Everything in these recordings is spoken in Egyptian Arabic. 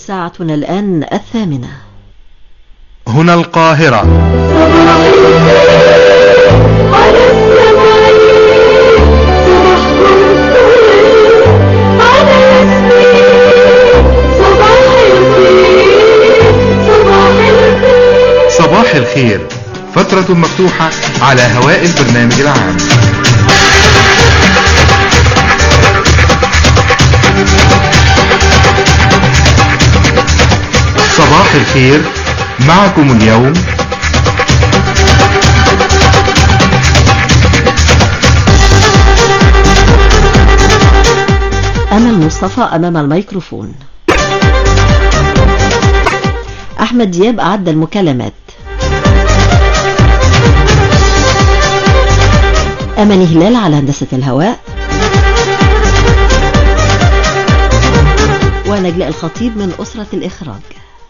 ساعتنا الآن الثامنة هنا القاهرة صباح الخير فترة مفتوحة على هواء البرنامج العام صباح الخير معكم اليوم أمل مصطفى أمام الميكروفون أحمد دياب أعد المكالمات أماني هلال على هندسة الهواء ونجلاء الخطيب من أسرة الإخراج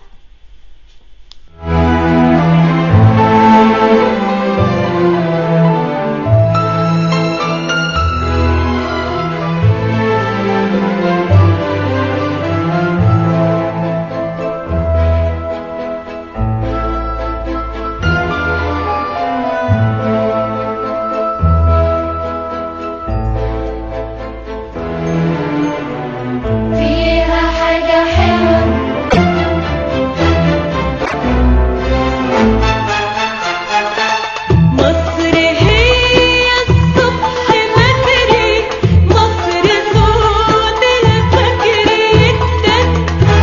فيها حاجة حلوة مصر هي الصبح بدري مصر صوت الفجر يدك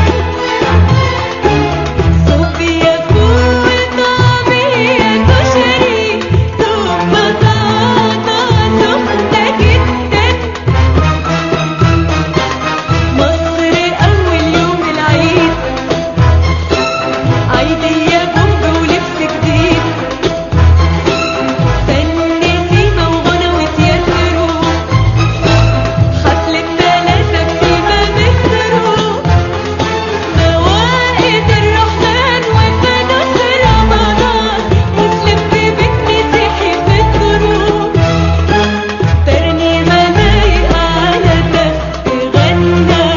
صوفيا فول طعمية كشري ثوم بطاطا سخنة جدا مصر أول يوم العيد عيدية بومب ولبس جديد فن سيما وغنى وتياترو حفلة تلاتة بسيما مترو موائد الرحمن وفانوس رمضان مسلم في بيت مسيحي في الدروب ترنيمة لايقة على ده تغنى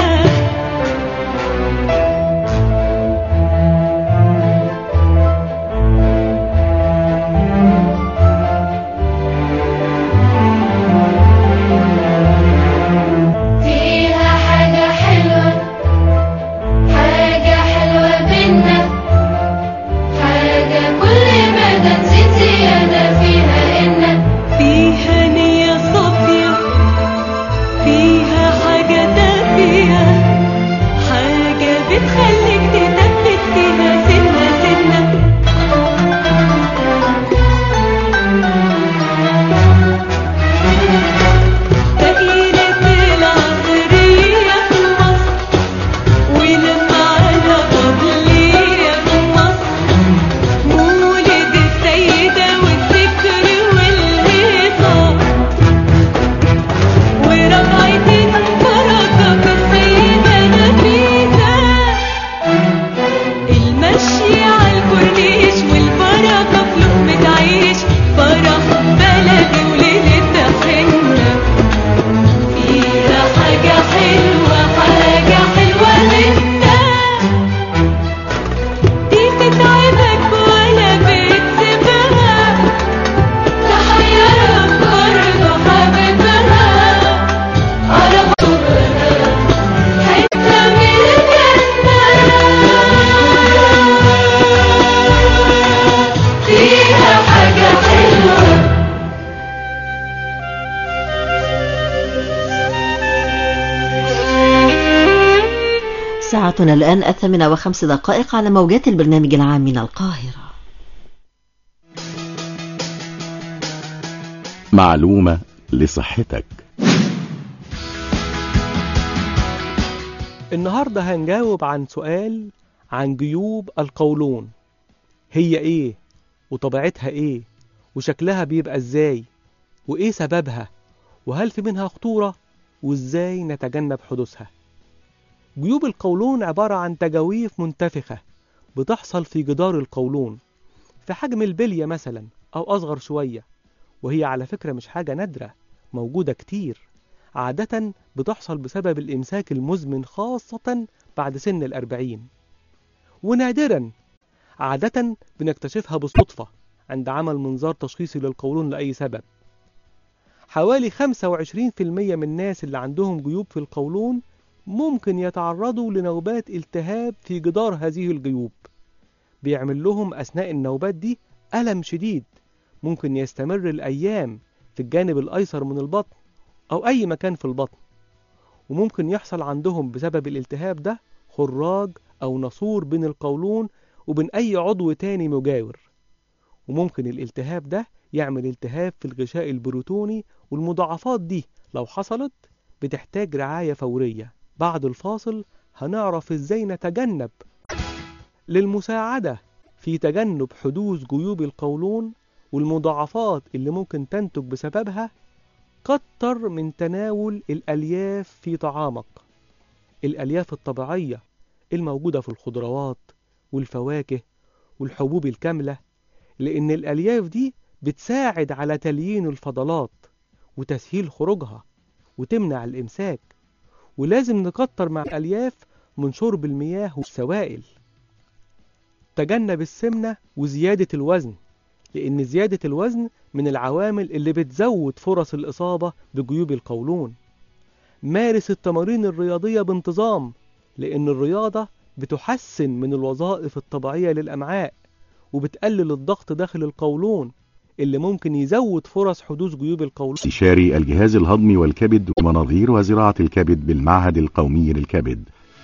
فيها حاجة حلوة حاجة حلوة بينا حاجة كل ما نسيت زيادة فيها إن فيها نية صافية فيها حاجة دافية حاجة بتخليك تثبت فيها سنة سنة تقيلة العصرية في مصر ولما على قبلية في مصر مولد السيدة والذكر والهيصة وربعتين بركة في السيدة نفيسة المشي على الكورنيش والبركة في لقمة عيش فرح بلدي وليلة حنة فيها حاجة حلوة حاجة حلوة لسه دي تتعبك ولا بتسيبها تحيرك برضه حبيبها على طولها حتة من الجنة فيها حاجة حلوة ساعتنا الآن الثامنة وخمس دقائق على موجات البرنامج العام من القاهرة معلومة لصحتك النهاردة هنجاوب عن سؤال عن جيوب القولون هي ايه وطبيعتها ايه وشكلها بيبقى ازاي وايه سببها وهل في منها خطورة وازاي نتجنب حدوثها جيوب القولون عبارة عن تجاويف منتفخة بتحصل في جدار القولون في حجم البلية مثلا أو أصغر شوية وهي على فكرة مش حاجة نادرة موجودة كتير عادة بتحصل بسبب الإمساك المزمن خاصة بعد سن الأربعين ونادرا عادة بنكتشفها بالصدفة عند عمل منظار تشخيصي للقولون لأي سبب حوالي 25% من الناس اللي عندهم جيوب في القولون ممكن يتعرضوا لنوبات التهاب في جدار هذه الجيوب بيعمل لهم أثناء النوبات دي ألم شديد ممكن يستمر الأيام في الجانب الأيسر من البطن أو أي مكان في البطن وممكن يحصل عندهم بسبب الالتهاب ده خراج أو ناسور بين القولون وبين أي عضو تاني مجاور وممكن الالتهاب ده يعمل التهاب في الغشاء البروتوني والمضاعفات دي لو حصلت بتحتاج رعاية فورية بعد الفاصل هنعرف ازاي نتجنب للمساعدة في تجنب حدوث جيوب القولون والمضاعفات اللي ممكن تنتج بسببها كتر من تناول الألياف في طعامك الألياف الطبيعية الموجودة في الخضروات والفواكه والحبوب الكاملة لأن الألياف دي بتساعد على تليين الفضلات وتسهيل خروجها وتمنع الإمساك ولازم نكتر مع الألياف من شرب المياه والسوائل تجنب السمنة وزيادة الوزن لأن زيادة الوزن من العوامل اللي بتزود فرص الإصابة بجيوب القولون مارس التمارين الرياضية بانتظام لأن الرياضة بتحسن من الوظائف الطبيعية للأمعاء وبتقلل الضغط داخل القولون اللي ممكن يزود فرص حدوث جيوب القولون استشاري الجهاز الهضمي والكبد ومناظير وزراعة الكبد بالمعهد القومي للكبد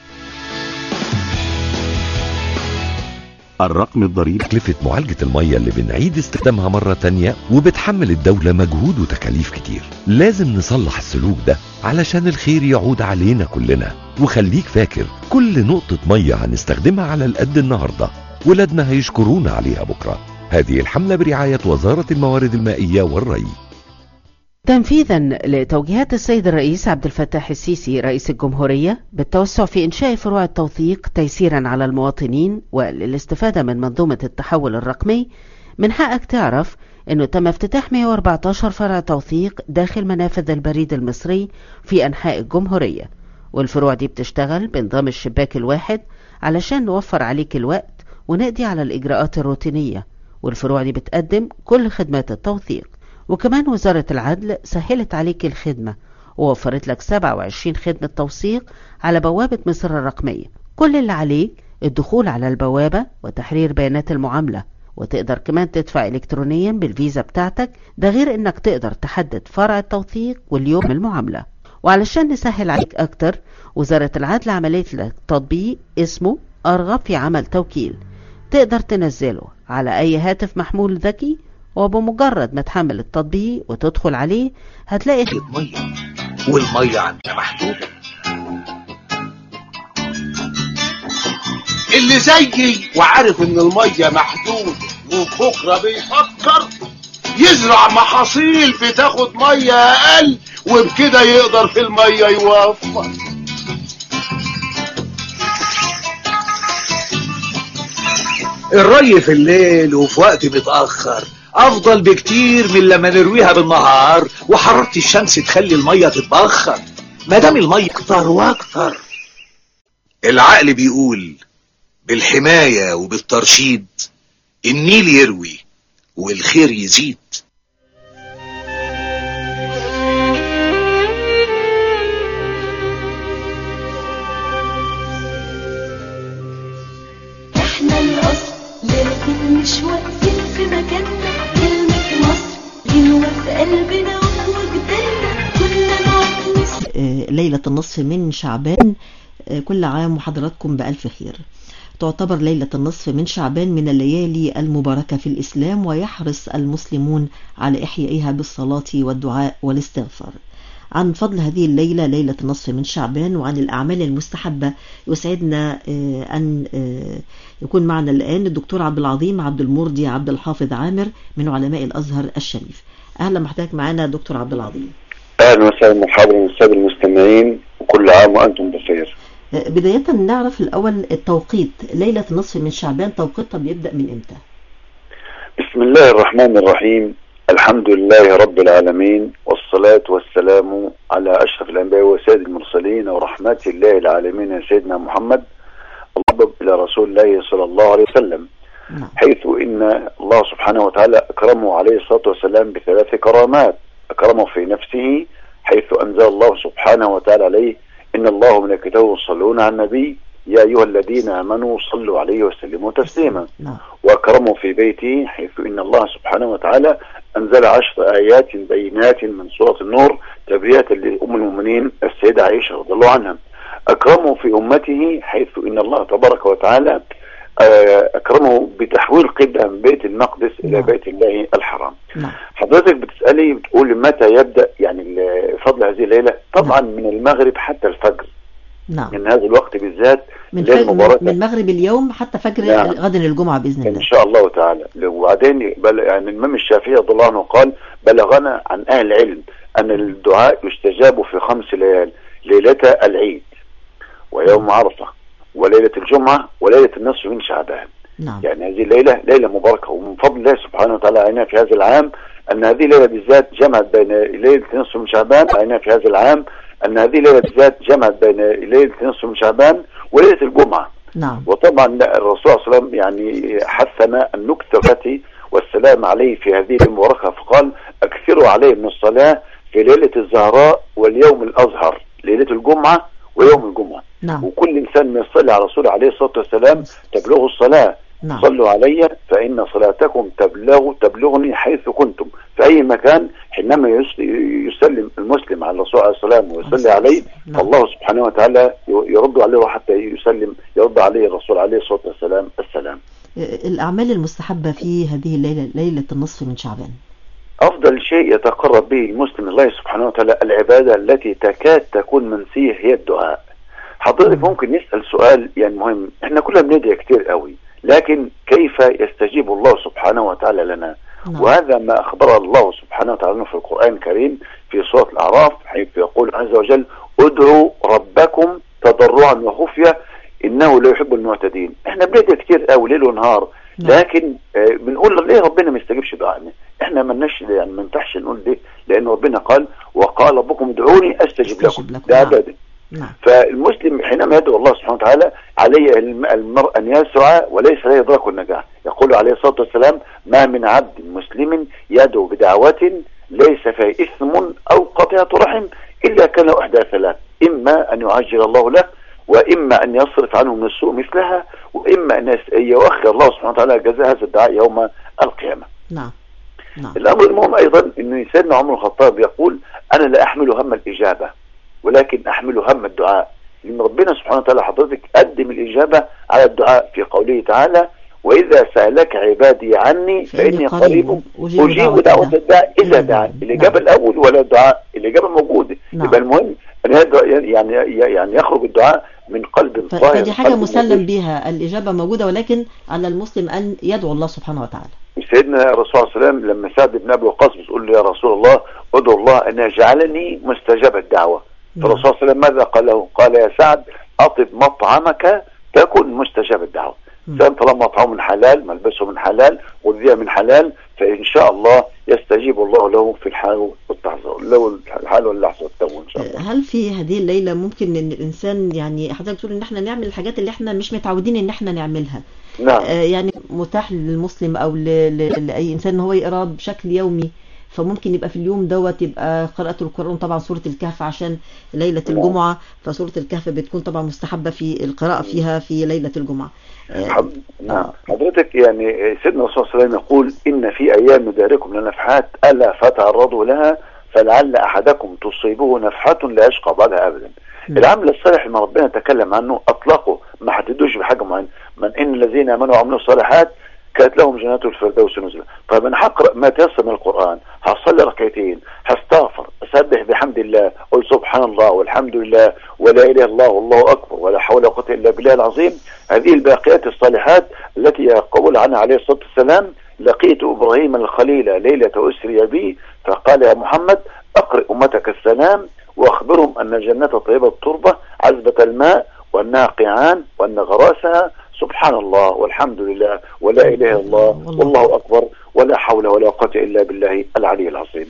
الرقم الضريبي تكلفة معالجة المية اللي بنعيد استخدامها مرة تانية وبتحمل الدولة مجهود وتكاليف كتير لازم نصلح السلوك ده علشان الخير يعود علينا كلنا وخليك فاكر كل نقطة مية هنستخدمها على القد النهاردة ولادنا هيشكرونا عليها بكرة هذه الحملة برعاية وزارة الموارد المائية والري تنفيذا لتوجيهات السيد الرئيس عبد الفتاح السيسي رئيس الجمهورية بالتوسع في إنشاء فروع التوثيق تيسيرا على المواطنين وللاستفادة من منظومة التحول الرقمي من حقك تعرف أنه تم افتتاح 114 فرع توثيق داخل منافذ البريد المصري في أنحاء الجمهورية والفروع دي بتشتغل بنظام الشباك الواحد علشان نوفر عليك الوقت ونقضي على الإجراءات الروتينية والفروع دي بتقدم كل خدمات التوثيق وكمان وزارة العدل سهلت عليك الخدمة ووفرت لك 27 خدمة توثيق على بوابة مصر الرقمية كل اللي عليك الدخول على البوابة وتحرير بيانات المعاملة وتقدر كمان تدفع إلكترونيا بالفيزا بتاعتك ده غير إنك تقدر تحدد فرع التوثيق واليوم المعاملة وعلشان نسهل عليك أكتر وزارة العدل عملت لك تطبيق اسمه أرغب في عمل توكيل تقدر تنزله على أي هاتف محمول ذكي وبمجرد ما تحمل التطبيق وتدخل عليه هتلاقي مية والمية عندنا محدودة اللي زيي وعارف ان المية محدودة وبكرة بيفكر يزرع محاصيل بتاخد مية اقل وبكده يقدر في المية يوفر الري في الليل وفي وقت متأخر افضل بكتير من لما نرويها بالنهار وحرارة الشمس تخلي المية تتبخر ما دام المية اكتر واكتر العقل بيقول بالحماية وبالترشيد النيل يروي والخير يزيد احنا الاصل لكن مش واقفين في مكاننا كلمة مصر غنوة في قلبنا وجداننا كنا نعرف آه، ليلة النصف من شعبان آه، كل عام وحضراتكم بألف خير تعتبر ليلة النصف من شعبان من الليالي المباركة في الإسلام ويحرص المسلمون على إحيائها بالصلاة والدعاء والاستغفار عن فضل هذه الليلة ليلة النصف من شعبان وعن الأعمال المستحبة يسعدنا آه، أن آه، يكون معنا الآن الدكتور عبد العظيم عبد المرضي عبد الحافظ عامر من علماء الأزهر الشريف أهلا بحضرتك معنا دكتور عبد العظيم اهلا وسهلا مرحبا بالساده المستمعين وكل عام وانتم بخير. آه، بداية نعرف الأول التوقيت ليلة النصف من شعبان توقيتها بيبدأ من إمتى؟ بسم الله الرحمن الرحيم الحمد لله رب العالمين والصلاه والصلاة والسلام على أشرف الأنبياء وسيد المرسلين ورحمة الله العالمين سيدنا محمد الله إلى رسول الله صلى الله عليه وسلم نعم حيث إن الله سبحانه وتعالى أكرمه عليه الصلاة والسلام بثلاث كرامات أكرمه في نفسه حيث أنزل الله سبحانه وتعالى عليه إن الله وملائكته يصلون على النبي يا أيها الذين آمنوا صلوا عليه وسلموا تسليما نعم وأكرمه في بيته حيث إن الله سبحانه وتعالى أنزل عشر آيات بينات من سورة النور تبرئة لأم المؤمنين السيدة عائشة رضي الله عنها أكرمه في أمته حيث إن الله تبارك وتعالى آه، أكرمه بتحويل قبلة من بيت المقدس إلى نعم. بيت الله الحرام نعم حضرتك بتسألي بتقول متى يبدأ يعني ال- فضل هذه الليلة طبعا من المغرب حتى الفجر نعم من هذا الوقت بالذات من الليلة فج... المباركة. من مغرب اليوم حتى فجر نعم. غد الجمعة بإذن ان الله شاء الله تعالى وبعدين بل يعني الامام الشافعي رضي الله عنه قال بلغنا عن اهل العلم ان الدعاء يستجاب في خمس ليال ليله العيد ويوم عرفه وليله الجمعه وليله النصف من شعبان نعم يعني هذه الليله ليله مباركه ومن فضل الله سبحانه وتعالى علينا في هذا العام ان هذه الليله بالذات جمعت بين ليله نصف من شعبان علينا في هذا العام ان هذه الليله بالذات جمعت بين ليله نصف من شعبان وليله الجمعه نعم وطبعا الرسول صلى الله عليه وسلم يعني حثنا ان نكثر الصلاة والسلام عليه في هذه المباركه فقال اكثروا عليه من الصلاه في ليله الزهراء واليوم الازهر ليله الجمعه ويوم الجمعه نعم وكل انسان ما يصلي على الرسول عليه الصلاه والسلام تبلغه الصلاه نعم صلوا علي فإن صلاتكم تبلغ تبلغني حيث كنتم في أي مكان حينما يس- يسلم المسلم على الرسول عليه السلام ويصلي عليه نعم. الله سبحانه وتعالى يرد عليه حتى يسلم يرد عليه الرسول عليه الصلاة والسلام السلام الأعمال المستحبة في هذه الليلة ليلة النصف من شعبان أفضل شيء يتقرب به المسلم الله سبحانه وتعالى العبادة التي تكاد تكون منسية هي الدعاء حضرتك ممكن نسأل سؤال يعني مهم احنا كلنا بندعي كتير قوي لكن كيف يستجيب الله سبحانه وتعالى لنا نعم. وهذا ما أخبر الله سبحانه وتعالى في القرآن الكريم في سورة الأعراف حيث يقول عز وجل ادعوا ربكم تضرعا وخفية إنه لا يحب المعتدين احنا بندعي كتير قوي ليل ونهار نعم. لكن آه، بنقول ليه ربنا ما يستجيبش دعائنا احنا ما لناش يعني ما ينفعش نقول ليه لان ربنا قال وقال ربكم ادعوني استجب لكم أستجب لكم. ده نعم. عباده نعم فالمسلم حينما يدعو الله سبحانه وتعالى عليه الم- المرء ان يسعى وليس لا يدرك النجاح يقول عليه الصلاه والسلام ما من عبد مسلم يدعو بدعوه ليس فيها اثم او قطيعه رحم الا كان له احدى ثلاث اما ان يعجل الله له واما ان يصرف عنه من السوء مثلها واما ان يس- يؤخر الله سبحانه وتعالى جزاء هذا الدعاء يوم القيامه نعم نعم الامر المهم ايضا ان سيدنا عمر الخطاب يقول انا لا احمل هم الاجابه ولكن احمل هم الدعاء لان ربنا سبحانه وتعالى حضرتك قدم الاجابه على الدعاء في قوله تعالى واذا سالك عبادي عني فاني قريب اجيب دعوه الداع اذا دعا الاجابه الاول ولا الدعاء الاجابه موجوده نعم. يبقى المهم ان يدعو- يعني يعني يخرج الدعاء من قلب ف- طاهر فدي حاجة قلب مسلم نظيف. بها الإجابة موجودة ولكن على المسلم أن يدعو الله سبحانه وتعالى سيدنا الرسول صلى الله عليه وسلم لما سعد بن ابي وقاص بتقول له يا رسول الله ادعو الله ان يجعلني مستجاب الدعوه فالرسول صلى الله عليه وسلم ماذا قال له؟ قال يا سعد اطب مطعمك تكن مستجاب الدعوه مم. سواء طالما مطعمه من حلال ملبسه من حلال غذيه من حلال فان شاء الله يستجيب الله له في الحال والتحظر له الحال واللحظه والتو ان شاء الله هل في هذه الليلة ممكن ان الانسان يعني حضرتك تقول ان احنا نعمل الحاجات اللي احنا مش متعودين ان احنا نعملها نعم آه، يعني متاح للمسلم او ل- ل- لاي انسان ان هو يقرا بشكل يومي فممكن يبقى في اليوم دوت يبقى قراءة القرآن طبعا سورة الكهف عشان ليلة نعم. الجمعة فسورة الكهف بتكون طبعا مستحبة في القراءة فيها في ليلة الجمعة آه، حض... نعم حضرتك يعني سيدنا الرسول صلى الله عليه وسلم يقول ان في ايام نداركم لنفحات الا فتعرضوا لها فلعل احدكم تصيبه نفحه لا يشقى بعدها ابدا مم. العمل الصالح اللي ربنا تكلم عنه اطلقه ما حددوش بحاجه معينه من ان الذين امنوا وعملوا الصالحات كانت لهم جنات الفردوس نزلا طيب انا هقرا ما تيسر من القران هصلي ركعتين هستغفر اسبح بحمد الله قل سبحان الله والحمد لله ولا اله الا الله والله اكبر ولا حول ولا قوه الا بالله العظيم هذه الباقيات الصالحات التي يقول عنها عليه الصلاه والسلام لقيت ابراهيم الخليل ليله اسري بي فقال يا محمد اقرئ امتك السلام واخبرهم ان الجنه طيبه التربه عذبه الماء وانها قيعان وان غراسها سبحان الله والحمد لله ولا اله الا الله والله اكبر ولا حول ولا قوه الا بالله العلي العظيم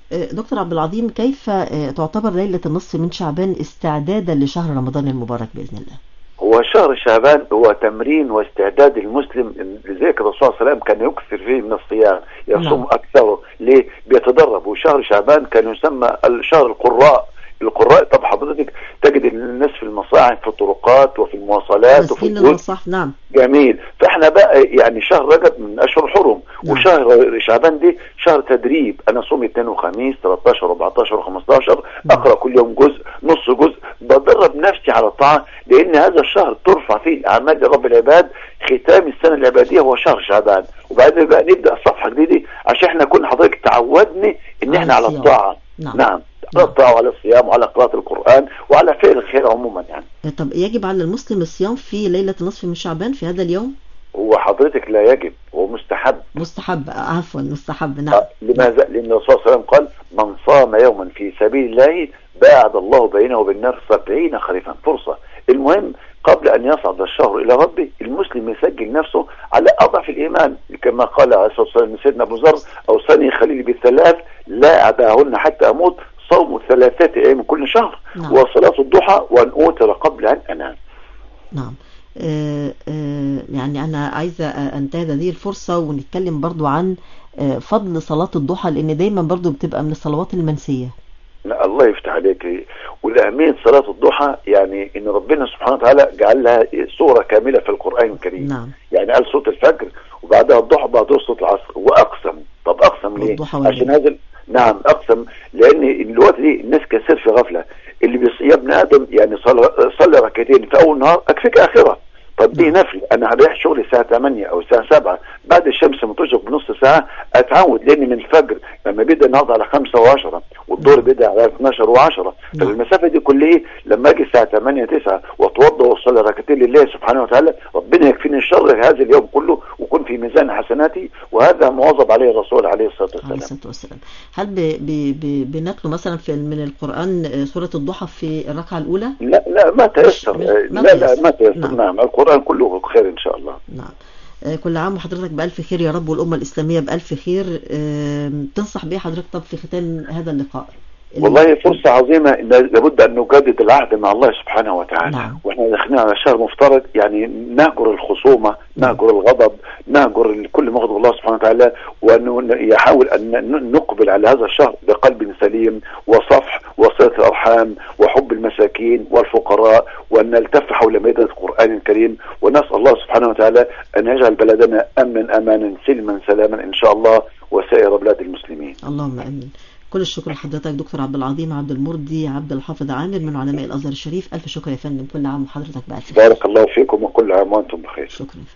آه، دكتور عبد العظيم كيف آه، تعتبر ليلة النصف من شعبان استعدادا لشهر رمضان المبارك بإذن الله هو شهر شعبان هو تمرين واستعداد المسلم لذلك الرسول صلى الله عليه وسلم كان يكثر فيه من الصيام يصوم نعم. اكثره ليه بيتدرب وشهر شعبان كان يسمى شهر القراء القراء طب حضرتك تجد الناس في المصاعب في الطرقات وفي المواصلات وفي مسكين البيوت المصح نعم جميل فاحنا بقى يعني شهر رجب من اشهر الحرم نعم. وشهر شعبان دي شهر تدريب انا صوم اثنين وخميس 13 و14 و15 نعم. اقرا كل يوم جزء نص جزء بدرب نفسي على الطاعه لان هذا الشهر ترفع فيه الاعمال لرب العباد ختام السنه العباديه هو شهر شعبان وبعدين بقى نبدا صفحه جديده عشان احنا كنا حضرتك تعودني ان على احنا على الصيام. الطاعه نعم. نعم على الطاعه وعلى الصيام وعلى قراءه القران وعلى فعل الخير عموما يعني آه، طب يجب على المسلم الصيام في ليلة النصف من شعبان في هذا اليوم هو حضرتك لا يجب هو مستحب مستحب آه، عفوا مستحب نعم آه، لماذا؟ لأن الرسول صلى الله عليه وسلم قال من صام يوما في سبيل الله باعد الله بينه وبين النار سبعين خريفا فرصة المهم قبل أن يصعد الشهر إلى ربه المسلم يسجل نفسه على أضعف الإيمان كما قال عليه الصلاة والسلام سيدنا أبو ذر أوصاني خليلي بالثلاث لا أدعهن حتى أموت صوم ثلاثة أيام من كل شهر نعم. وصلاة الضحى وأن أوتر قبل أن أنام نعم آه، آه، يعني أنا عايزة آه، أنتهز هذه الفرصة ونتكلم برضو عن آه، فضل صلاة الضحى لأن دايما برضو بتبقى من الصلوات المنسية لا الله يفتح عليك والأهمية صلاة الضحى يعني إن ربنا سبحانه وتعالى جعل لها سورة كاملة في القرآن الكريم نعم يعني قال صوت الفجر وبعدها الضحى بعدها صوت العصر واقسم طب اقسم ليه والضحى والليل. عشان هذا نعم اقسم لان الوقت دي الناس كثير في غفله اللي بيص... يا ابن ادم يعني صلى صلي ركعتين في اول نهار اكفيك اخره طب دي نفل انا رايح شغلي الساعه 8 او الساعه 7 بعد الشمس ما تشرق بنص ساعه اتعود لان من الفجر لما بيبدا النهارده على 5 و10 والظهر بيبدا على 12 و10 نعم. فالمسافه دي كلها لما اجي الساعه 8 9 واتوضا واصلي ركعتين لله سبحانه وتعالى ربنا يكفيني شر هذا اليوم كله ويكون في ميزان حسناتي وهذا مواظب عليه الرسول عليه الصلاه عليه والسلام الصلاة والسلام هل ب... ب... ب... بنتلو مثلا في من القرآن آه، سورة الضحى في الركعة الأولى لا لا ما تيسر مش- لا ما لا تيسر. ما تيسر نعم. نعم القران كله خير ان شاء الله نعم آه، كل عام وحضرتك بألف خير يا رب والأمة الإسلامية بألف خير آه، تنصح بيه حضرتك طب في ختام هذا اللقاء والله فرصة عظيمة إن لابد أن نجدد العهد مع الله سبحانه وتعالى نعم. وإحنا داخلين على شهر مفترض يعني نهجر الخصومة نهجر الغضب نهجر كل ما غضب الله سبحانه وتعالى وأن يحاول أن ن- نقبل على هذا الشهر بقلب سليم وصفح وصلة الأرحام وحب المساكين والفقراء وأن نلتف حول مائدة القرآن الكريم ونسأل الله سبحانه وتعالى أن يجعل بلدنا أمنا أمانا سلما سلاما إن شاء الله وسائر بلاد المسلمين اللهم امين كل الشكر لحضرتك دكتور عبد العظيم عبد المرضي عبد الحافظ عامر من علماء الازهر الشريف الف شكر يا فندم كل عام وحضرتك بألف خير بارك الله فيكم وكل عام وأنتم بخير شكرا يا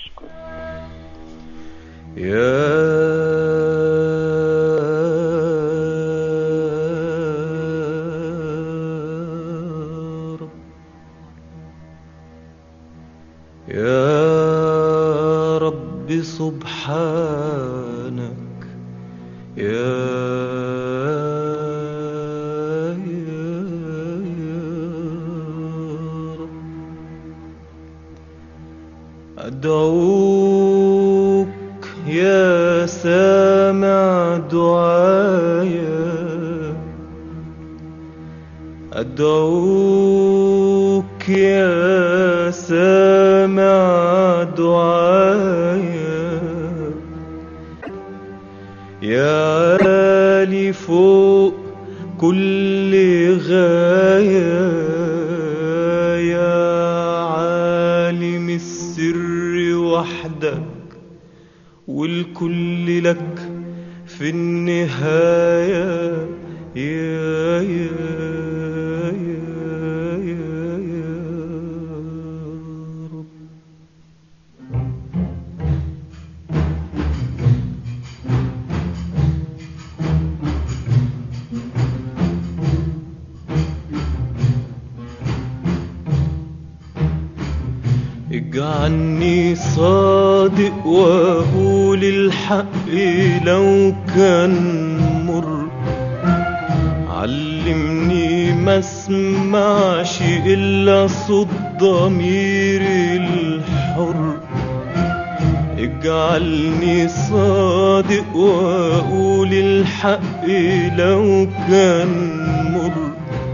فندم يا رب يا رب سبحانك يا يا- يا رب أدعوك يا سامع دعايا أدعوك يا سامع دعايا يا عالي فوق كل غاية يا عالم السر وحدك والكل لك في النهاية يا يا يا يا يا رب اجعلني صادق واقول الحق لو كان مر علمني ما اسمعش الا صوت ضميري الحر اجعلني صادق واقول الحق لو كان مر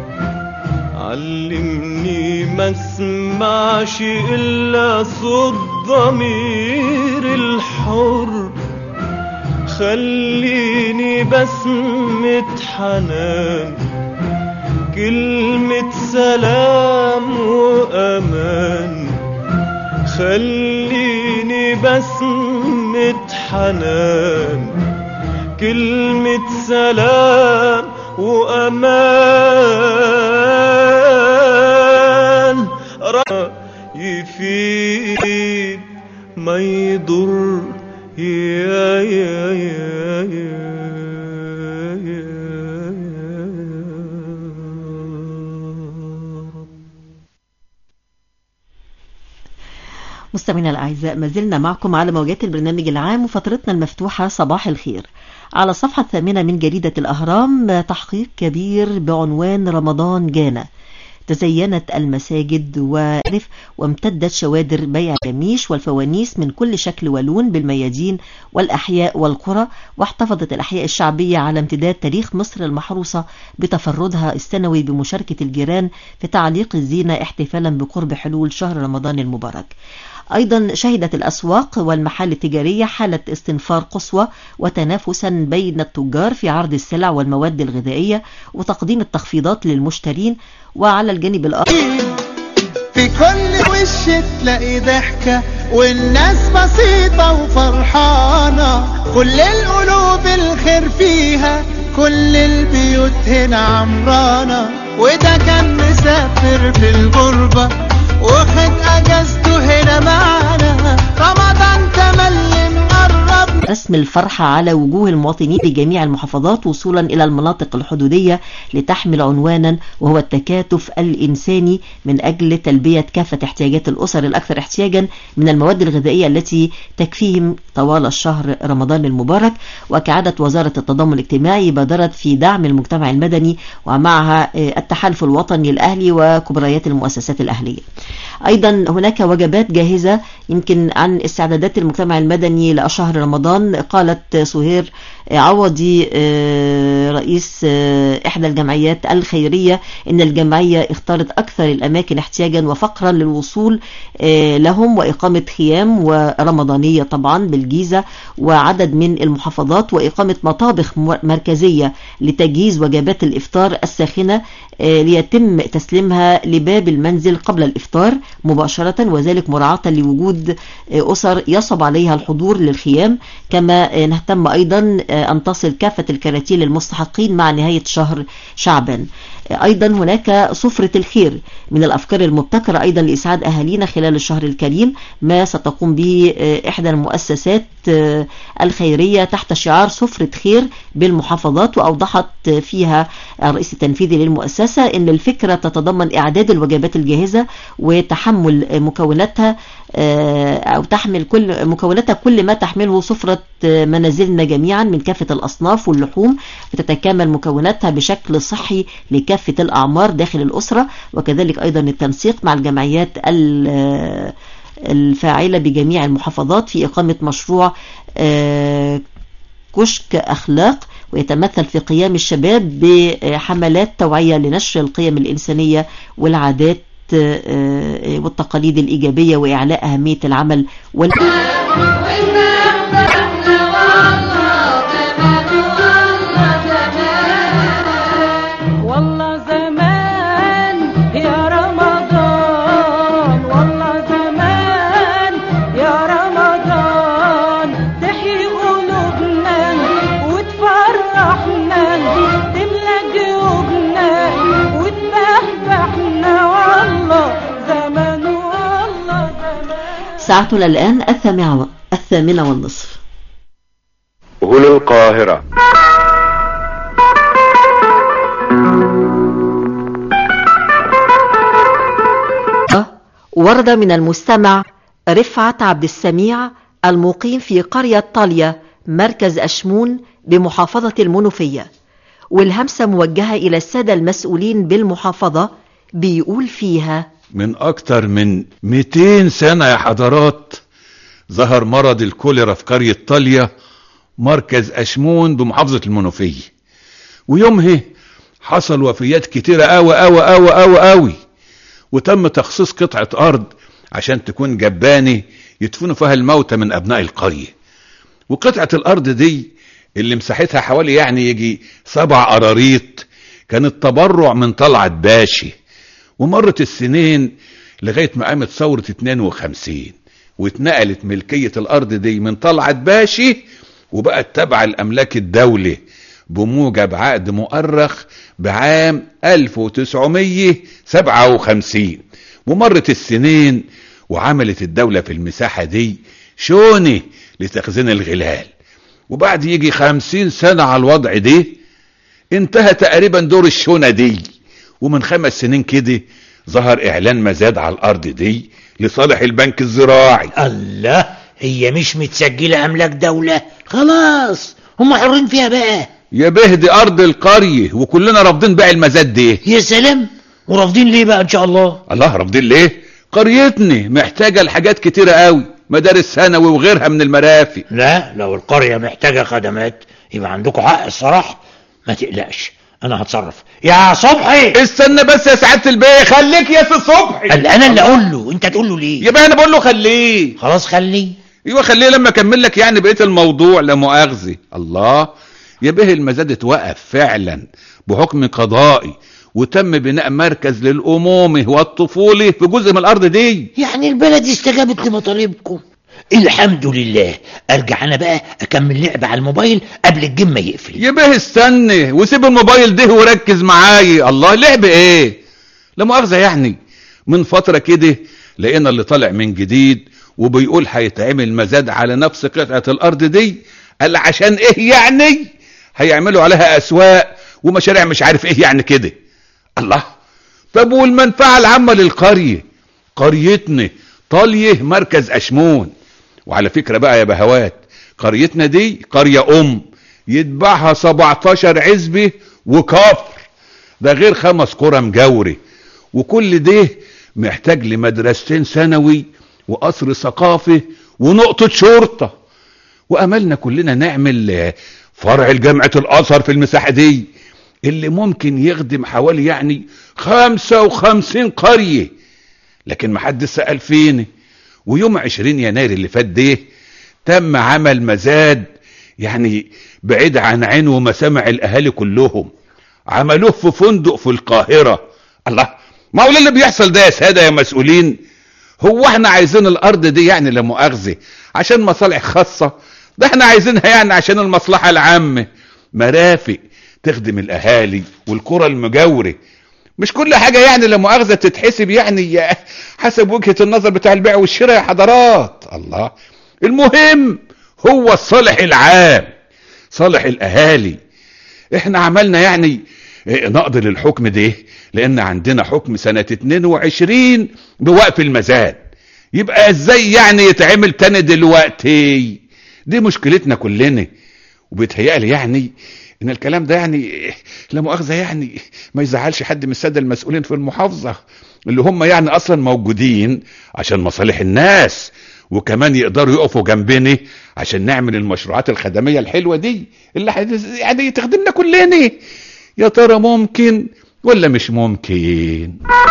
علمني ما اسمعش الا صوت ضمير الحر خليني بسمة حنان كلمة سلام وأمان خليني بسمة حنان كلمة سلام وأمان يفيد ما يضر يا يا يا يا مستمعينا الأعزاء ما زلنا معكم على موجات البرنامج العام وفترتنا المفتوحة صباح الخير على الصفحة الثامنة من جريدة الأهرام تحقيق كبير بعنوان رمضان جانا تزينت المساجد وعرف وامتدت شوادر بيع الجميش والفوانيس من كل شكل ولون بالميادين والأحياء والقرى واحتفظت الأحياء الشعبية على امتداد تاريخ مصر المحروسة بتفردها السنوي بمشاركة الجيران في تعليق الزينة احتفالا بقرب حلول شهر رمضان المبارك أيضا شهدت الأسواق والمحال التجارية حالة استنفار قصوى وتنافسا بين التجار في عرض السلع والمواد الغذائية وتقديم التخفيضات للمشترين وعلى الجانب الآخر في كل وش تلاقي ضحكة والناس بسيطة وفرحانة كل القلوب الخير فيها كل البيوت هنا عمرانة وده كان مسافر في الغربة واخد اجازته هنا معانا رمضان تملي مقرب رسم الفرحة على وجوه المواطنين بجميع المحافظات وصولا إلى المناطق الحدودية لتحمل عنوانا وهو التكاتف الإنساني من أجل تلبية كافة احتياجات الأسر الأكثر احتياجا من المواد الغذائية التي تكفيهم طوال الشهر رمضان المبارك وكعادة وزارة التضامن الاجتماعي بادرت في دعم المجتمع المدني ومعها التحالف الوطني الأهلي وكبريات المؤسسات الأهلية أيضا هناك وجبات جاهزة يمكن عن استعدادات المجتمع المدني لشهر رمضان قالت سهير عوضي رئيس إحدى الجمعيات الخيرية إن الجمعية اختارت أكثر الأماكن احتياجا وفقرا للوصول لهم وإقامة خيام ورمضانية طبعا بالجيزة وعدد من المحافظات وإقامة مطابخ مركزية لتجهيز وجبات الإفطار الساخنة ليتم تسليمها لباب المنزل قبل الإفطار مباشرة وذلك مراعاة لوجود أسر يصعب عليها الحضور للخيام كما نهتم أيضا أن تصل كافة الكراتين للمستحقين مع نهاية شهر شعبان أيضا هناك صفرة الخير من الأفكار المبتكرة أيضا لإسعاد أهالينا خلال الشهر الكريم ما ستقوم به إحدى المؤسسات الخيرية تحت شعار صفرة خير بالمحافظات وأوضحت فيها الرئيس التنفيذي للمؤسسة أن الفكرة تتضمن إعداد الوجبات الجاهزة وتحمل مكوناتها أو تحمل كل مكوناتها كل ما تحمله سفرة منازلنا جميعا من كافة الأصناف واللحوم فتتكامل مكوناتها بشكل صحي لكافة الأعمار داخل الأسرة وكذلك أيضا التنسيق مع الجمعيات الفاعلة بجميع المحافظات في إقامة مشروع كشك أخلاق ويتمثل في قيام الشباب بحملات توعية لنشر القيم الإنسانية والعادات والتقاليد الإيجابية وإعلاء أهمية العمل وال... والله زمان يا رمضان والله زمان يا رمضان تحيي قلوبنا وتفرحنا تملى جيوبنا وتبهبحنا والله زمان والله زمان ساعتنا الآن الثامنة الثامنة والنصف هنا القاهرة ورد من المستمع رفعت عبد السميع المقيم في قرية طالية مركز أشمون بمحافظة المنوفية والهمسة موجهة إلى السادة المسؤولين بالمحافظة بيقول فيها من أكتر من 200 سنة يا حضرات ظهر مرض الكوليرا في قرية طاليا مركز أشمون بمحافظة المنوفية ويومها حصل وفيات كتيرة أوي أوي أوي أوي أوي وتم تخصيص قطعة أرض عشان تكون جباني يدفنوا فيها الموتى من أبناء القرية وقطعة الأرض دي اللي مساحتها حوالي يعني يجي سبع قراريط كانت تبرع من طلعت باشي ومرت السنين لغاية ما قامت ثورة 52 واتنقلت ملكية الأرض دي من طلعت باشي وبقت تبع الأملاك الدولة بموجب عقد مؤرخ بعام 1957 ومرت السنين وعملت الدولة في المساحة دي شوني لتخزين الغلال وبعد يجي خمسين سنة على الوضع ده انتهى تقريبا دور الشونة دي ومن خمس سنين كده ظهر اعلان مزاد على الارض دي لصالح البنك الزراعي الله هي مش متسجلة املاك دولة خلاص هم حرين فيها بقى يا بهدي ارض القرية وكلنا رافضين بيع المزاد ده يا سلام ورافضين ليه بقى ان شاء الله الله رافضين ليه قريتنا محتاجة لحاجات كتيرة قوي مدارس ثانوي وغيرها من المرافق لا لو القرية محتاجة خدمات يبقى عندكم حق الصراحة ما تقلقش انا هتصرف يا صبحي استنى بس يا سعادة البيه خليك يا سي صبحي قال انا اللي اقول له انت تقول له ليه يبقى انا بقول له خليه خلاص خليه ايوه خليه لما اكمل لك يعني بقيه الموضوع لا مؤاخذه الله يا به المزاد اتوقف فعلا بحكم قضائي وتم بناء مركز للأمومة والطفولة في جزء من الأرض دي يعني البلد استجابت لمطالبكم الحمد لله ارجع انا بقى اكمل لعب على الموبايل قبل الجيم ما يقفل يا به استنى وسيب الموبايل ده وركز معايا الله لعب ايه لا مؤاخذة يعني من فترة كده لقينا اللي طالع من جديد وبيقول هيتعمل مزاد على نفس قطعة الأرض دي قال عشان ايه يعني هيعملوا عليها أسواق ومشاريع مش عارف ايه يعني كده الله طب والمنفعة العامة للقرية قريتنا طاليه مركز أشمون وعلى فكرة بقى يا بهوات قريتنا دي قرية أم يتبعها 17 عزبة وكفر ده غير خمس قرى مجاورة وكل ده محتاج لمدرستين ثانوي وقصر ثقافي ونقطة شرطة وأملنا كلنا نعمل فرع لجامعة الأزهر في المساحة دي اللي ممكن يخدم حوالي يعني خمسة وخمسين قرية لكن محدش سأل فيني ويوم عشرين يناير اللي فات ده تم عمل مزاد يعني بعيد عن عين ومسامع الاهالي كلهم عملوه في فندق في القاهرة الله ما هو اللي بيحصل ده يا سادة يا مسؤولين هو احنا عايزين الارض دي يعني لا مؤاخذة عشان مصالح خاصة ده احنا عايزينها يعني عشان المصلحة العامة مرافق تخدم الاهالي والقرى المجاورة مش كل حاجة يعني لا مؤاخذة تتحسب يعني حسب وجهة النظر بتاع البيع والشراء يا حضرات الله المهم هو الصالح العام صالح الاهالي احنا عملنا يعني نقضي للحكم ده لان عندنا حكم سنة 22 بوقف المزاد يبقى ازاي يعني يتعمل تاني دلوقتي دي مشكلتنا كلنا وبيتهيألي يعني ان الكلام ده يعني لا مؤاخذه يعني ما يزعلش حد من الساده المسؤولين في المحافظه اللي هم يعني اصلا موجودين عشان مصالح الناس وكمان يقدروا يقفوا جنبنا عشان نعمل المشروعات الخدميه الحلوه دي اللي يعني تخدمنا كلنا يا ترى ممكن ولا مش ممكن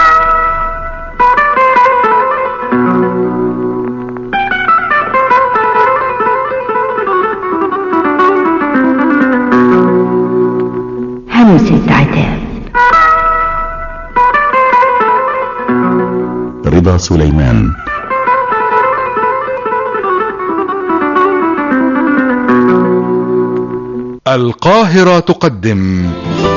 همسة عتاب رضا سليمان القاهرة تقدم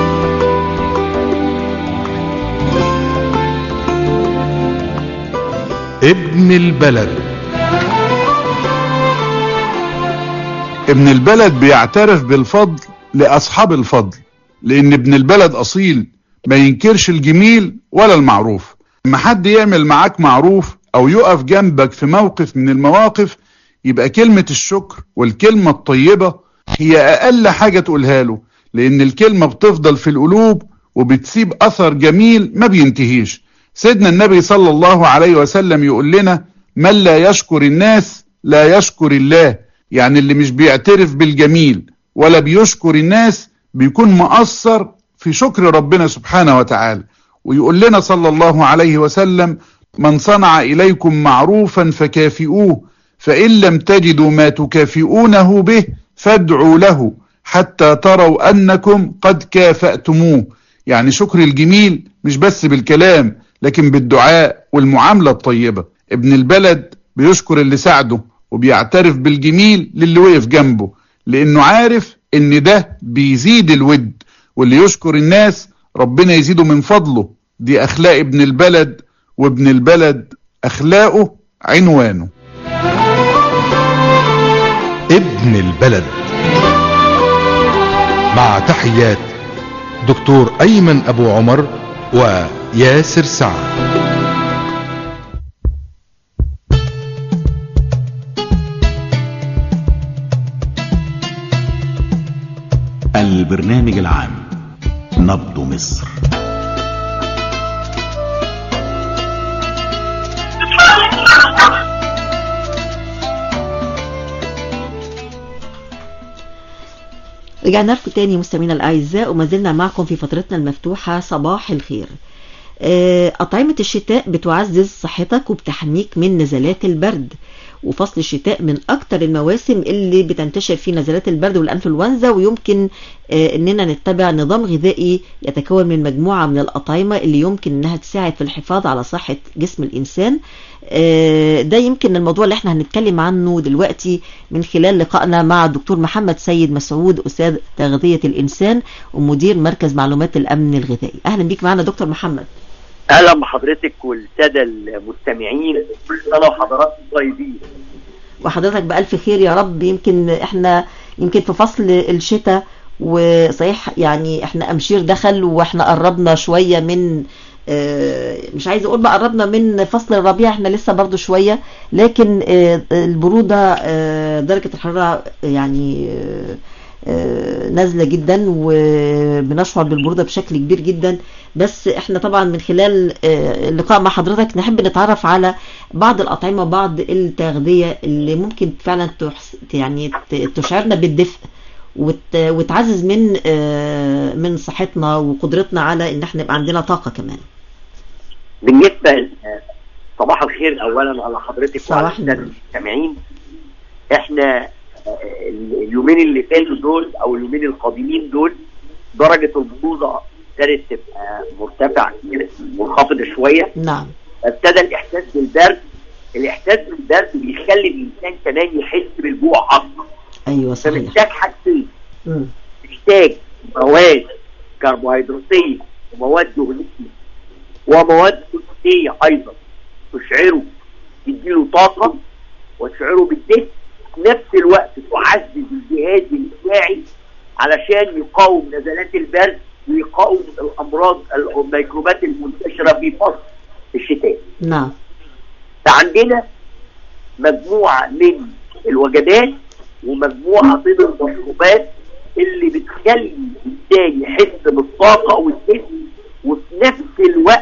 ابن البلد ابن البلد بيعترف بالفضل لأصحاب الفضل لأن ابن البلد أصيل ما ينكرش الجميل ولا المعروف لما حد يعمل معاك معروف أو يقف جنبك في موقف من المواقف يبقى كلمة الشكر والكلمة الطيبة هي أقل حاجة تقولها له لأن الكلمة بتفضل في القلوب وبتسيب أثر جميل ما بينتهيش سيدنا النبي صلى الله عليه وسلم يقول لنا من لا يشكر الناس لا يشكر الله يعني اللي مش بيعترف بالجميل ولا بيشكر الناس بيكون مقصر في شكر ربنا سبحانه وتعالى ويقول لنا صلى الله عليه وسلم من صنع إليكم معروفا فكافئوه فإن لم تجدوا ما تكافئونه به فادعوا له حتى تروا أنكم قد كافأتموه يعني شكر الجميل مش بس بالكلام لكن بالدعاء والمعاملة الطيبة ابن البلد بيشكر اللي ساعده وبيعترف بالجميل للي وقف جنبه لانه عارف ان ده بيزيد الود واللي يشكر الناس ربنا يزيده من فضله دي اخلاق ابن البلد وابن البلد اخلاقه عنوانه ابن البلد مع تحيات دكتور ايمن ابو عمر وياسر سعد البرنامج العام نبض مصر رجعنا لكم تاني مستمعينا الاعزاء وما زلنا معكم في فترتنا المفتوحه صباح الخير آه، أطعمة الشتاء بتعزز صحتك وبتحميك من نزلات البرد وفصل الشتاء من أكتر المواسم اللي بتنتشر فيه نزلات البرد والأنفلونزا ويمكن آه، إننا نتبع نظام غذائي يتكون من مجموعة من الأطعمة اللي يمكن إنها تساعد في الحفاظ على صحة جسم الإنسان آه، ده يمكن الموضوع اللي احنا هنتكلم عنه دلوقتي من خلال لقائنا مع الدكتور محمد سيد مسعود أستاذ تغذية الإنسان ومدير مركز معلومات الأمن الغذائي أهلا بيك معنا دكتور محمد اهلا بحضرتك والساده المستمعين كل سنه وحضراتكم طيبين وحضرتك بألف خير يا رب يمكن احنا يمكن في فصل الشتاء وصحيح يعني احنا أمشير دخل واحنا قربنا شوية من اه مش عايز اقول بقى قربنا من فصل الربيع احنا لسه برضو شوية لكن اه البرودة اه درجة الحرارة يعني نازله جدا وبنشعر بالبروده بشكل كبير جدا بس احنا طبعا من خلال اللقاء مع حضرتك نحب نتعرف على بعض الاطعمه بعض التغذيه اللي ممكن فعلا يعني تشعرنا بالدفء وتعزز من من صحتنا وقدرتنا على ان احنا يبقى عندنا طاقه كمان بالنسبه صباح الخير اولا على حضرتك وعلى المستمعين احنا اليومين اللي فاتوا دول او اليومين القادمين دول درجة البرودة ابتدت تبقى مرتفعة منخفضة شوية نعم ابتدى الاحساس بالبرد الاحساس بالبرد بيخلي الانسان كمان يحس بالجوع اكتر ايوه صحيح فمحتاج حاجتين محتاج مواد كربوهيدراتية ومواد دهنية ومواد بروتينية ايضا تشعره تديله طاقة وتشعره بالدفء في نفس الوقت تعزز الجهاز الدفاعي علشان يقاوم نزلات البرد ويقاوم الامراض الميكروبات المنتشره في فصل الشتاء. نعم. فعندنا مجموعه من الوجبات ومجموعه من المشروبات اللي بتخلي الانسان يحس بالطاقه والدفء وفي نفس الوقت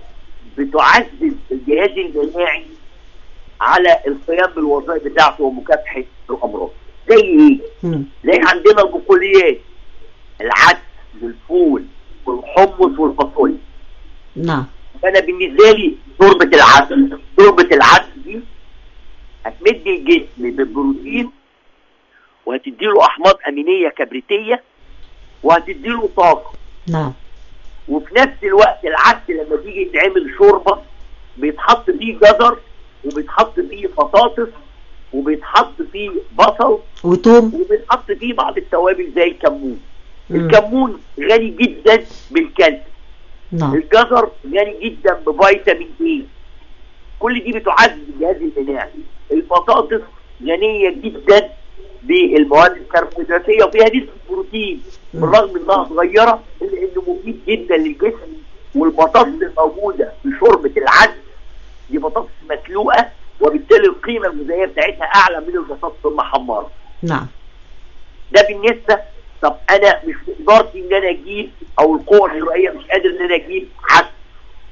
بتعزز الجهاز المناعي على القيام بالوظائف بتاعته ومكافحه الامراض زي ايه؟ زي عندنا البقوليات العدس والفول والحمص والفاصوليا نعم فانا بالنسبه لي شوربه العدس شوربه العدس دي هتمد الجسم بالبروتين وهتديله احماض امينيه كبريتيه وهتديله طاقه نعم وفي نفس الوقت العدس لما تيجي يتعمل شوربه بيتحط فيه جزر وبيتحط فيه بطاطس وبيتحط فيه بصل وتوم وبيتحط فيه بعض التوابل زي الكمون الكمون غني جدا بالكالسيوم نعم الجزر غني جدا بفيتامين اي كل دي بتعزز الجهاز المناعي البطاطس غنيه جدا بالمواد الكربوهيدراتيه وفيها نسبه بروتين بالرغم انها صغيره الا انه مفيد جدا للجسم والبطاطس الموجوده في شوربه العدس دي بطاطس مسلوقه وبالتالي القيمه الغذائيه بتاعتها اعلى من البطاطس المحمره. نعم. ده بالنسبه طب انا مش في قدرتي ان انا اجيب او القوه الشرائيه مش قادر ان انا اجيب عدس.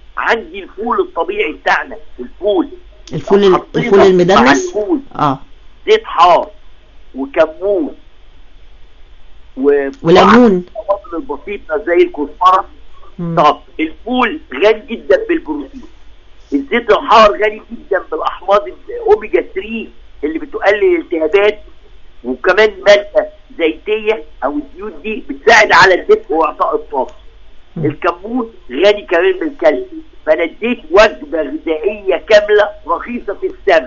عندي الفول الطبيعي بتاعنا الفول الفول الفول المدمس الفول اه زيت حار وكمون و- وليمون. التوابل البسيطه زي الكزبره طب الفول غني جدا بالبروتين الزيت الحار غني جدا بالاحماض الاوميجا 3 اللي بتقلل الالتهابات وكمان ماده زيتيه او الزيوت دي بتساعد على الدفء واعطاء الطاقه الكمون غني كمان بالكالسيوم فانا اديت وجبه غذائيه كامله رخيصه في الثمن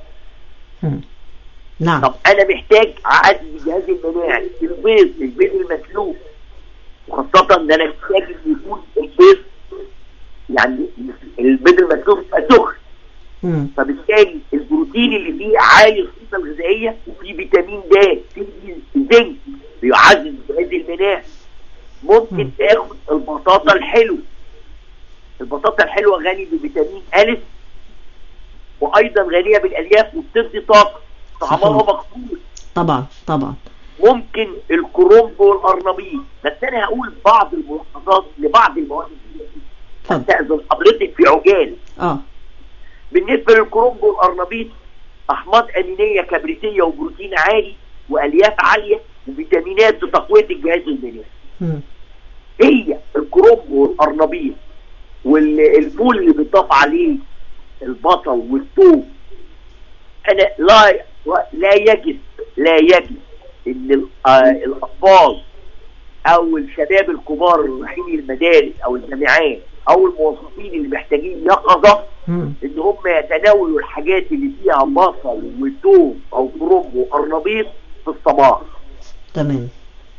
نعم طب انا محتاج اعزز الجهاز المناعي البيض البيض المسلوق وخاصة ان انا محتاج ان يكون البيض يعني البيض المسلوق يبقى سخن فبالتالي البروتين اللي فيه عالي القيمة الغذائية وفيه فيتامين د فيه زنك بيعزز الجهاز المناعي ممكن تاخد البطاطا الحلوة البطاطا الحلوة غني بفيتامين أ وايضا غنية بالالياف وبتدي طاقة طعمها مقبول طبعا طبعا ممكن الكرنب والقرنبيط بس انا هقول بعض الملاحظات لبعض المواد استاذن حضرتك في عجال اه بالنسبه للكرنب والقرنبيط احماض امينيه كبريتيه وبروتين عالي والياف عاليه وفيتامينات لتقويه الجهاز المناعي مم. هي الكرنب والقرنبيط والفول اللي بيضاف عليه البصل والثوم انا لا لا يجب لا يجب ان ال- آه الاطفال او الشباب الكبار اللي رايحين المدارس او الجامعات او الموظفين اللي محتاجين يقظه ان هم يتناولوا الحاجات اللي فيها بصل وثوم او كرنب وقرنبيط في الصباح تمام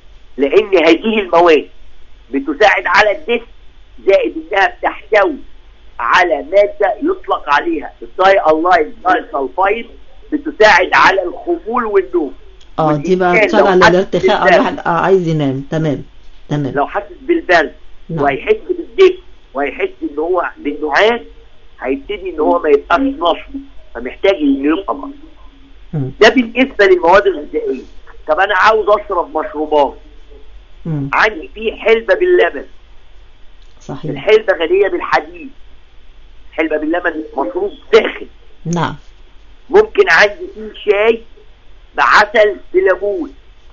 لان هذه المواد بتساعد على الدفء زائد انها بتحتوي على ماده يطلق عليها الداي اللاين داي سلفايد بتساعد على الخمول والنوم اه دي بقى والإنسان بتشتغل لو على حس الارتخاء بالبرد- الواحد آه عايز ينام تمام تمام لو حاسس بالبرد نعم. وهيحس بالدفء وهيحس ان هو بالنعاس هيبتدي ان هو ما يبقاش نشط فمحتاج انه يبقى نشط مم. ده بالنسبه للمواد الغذائيه طب انا عاوز اشرب مشروبات مم. عندي فيه حلبة باللبن صحيح الحلبة غنية بالحديد حلبة باللبن مشروب ساخن نعم ممكن عندي فيه شاي بعسل بليمون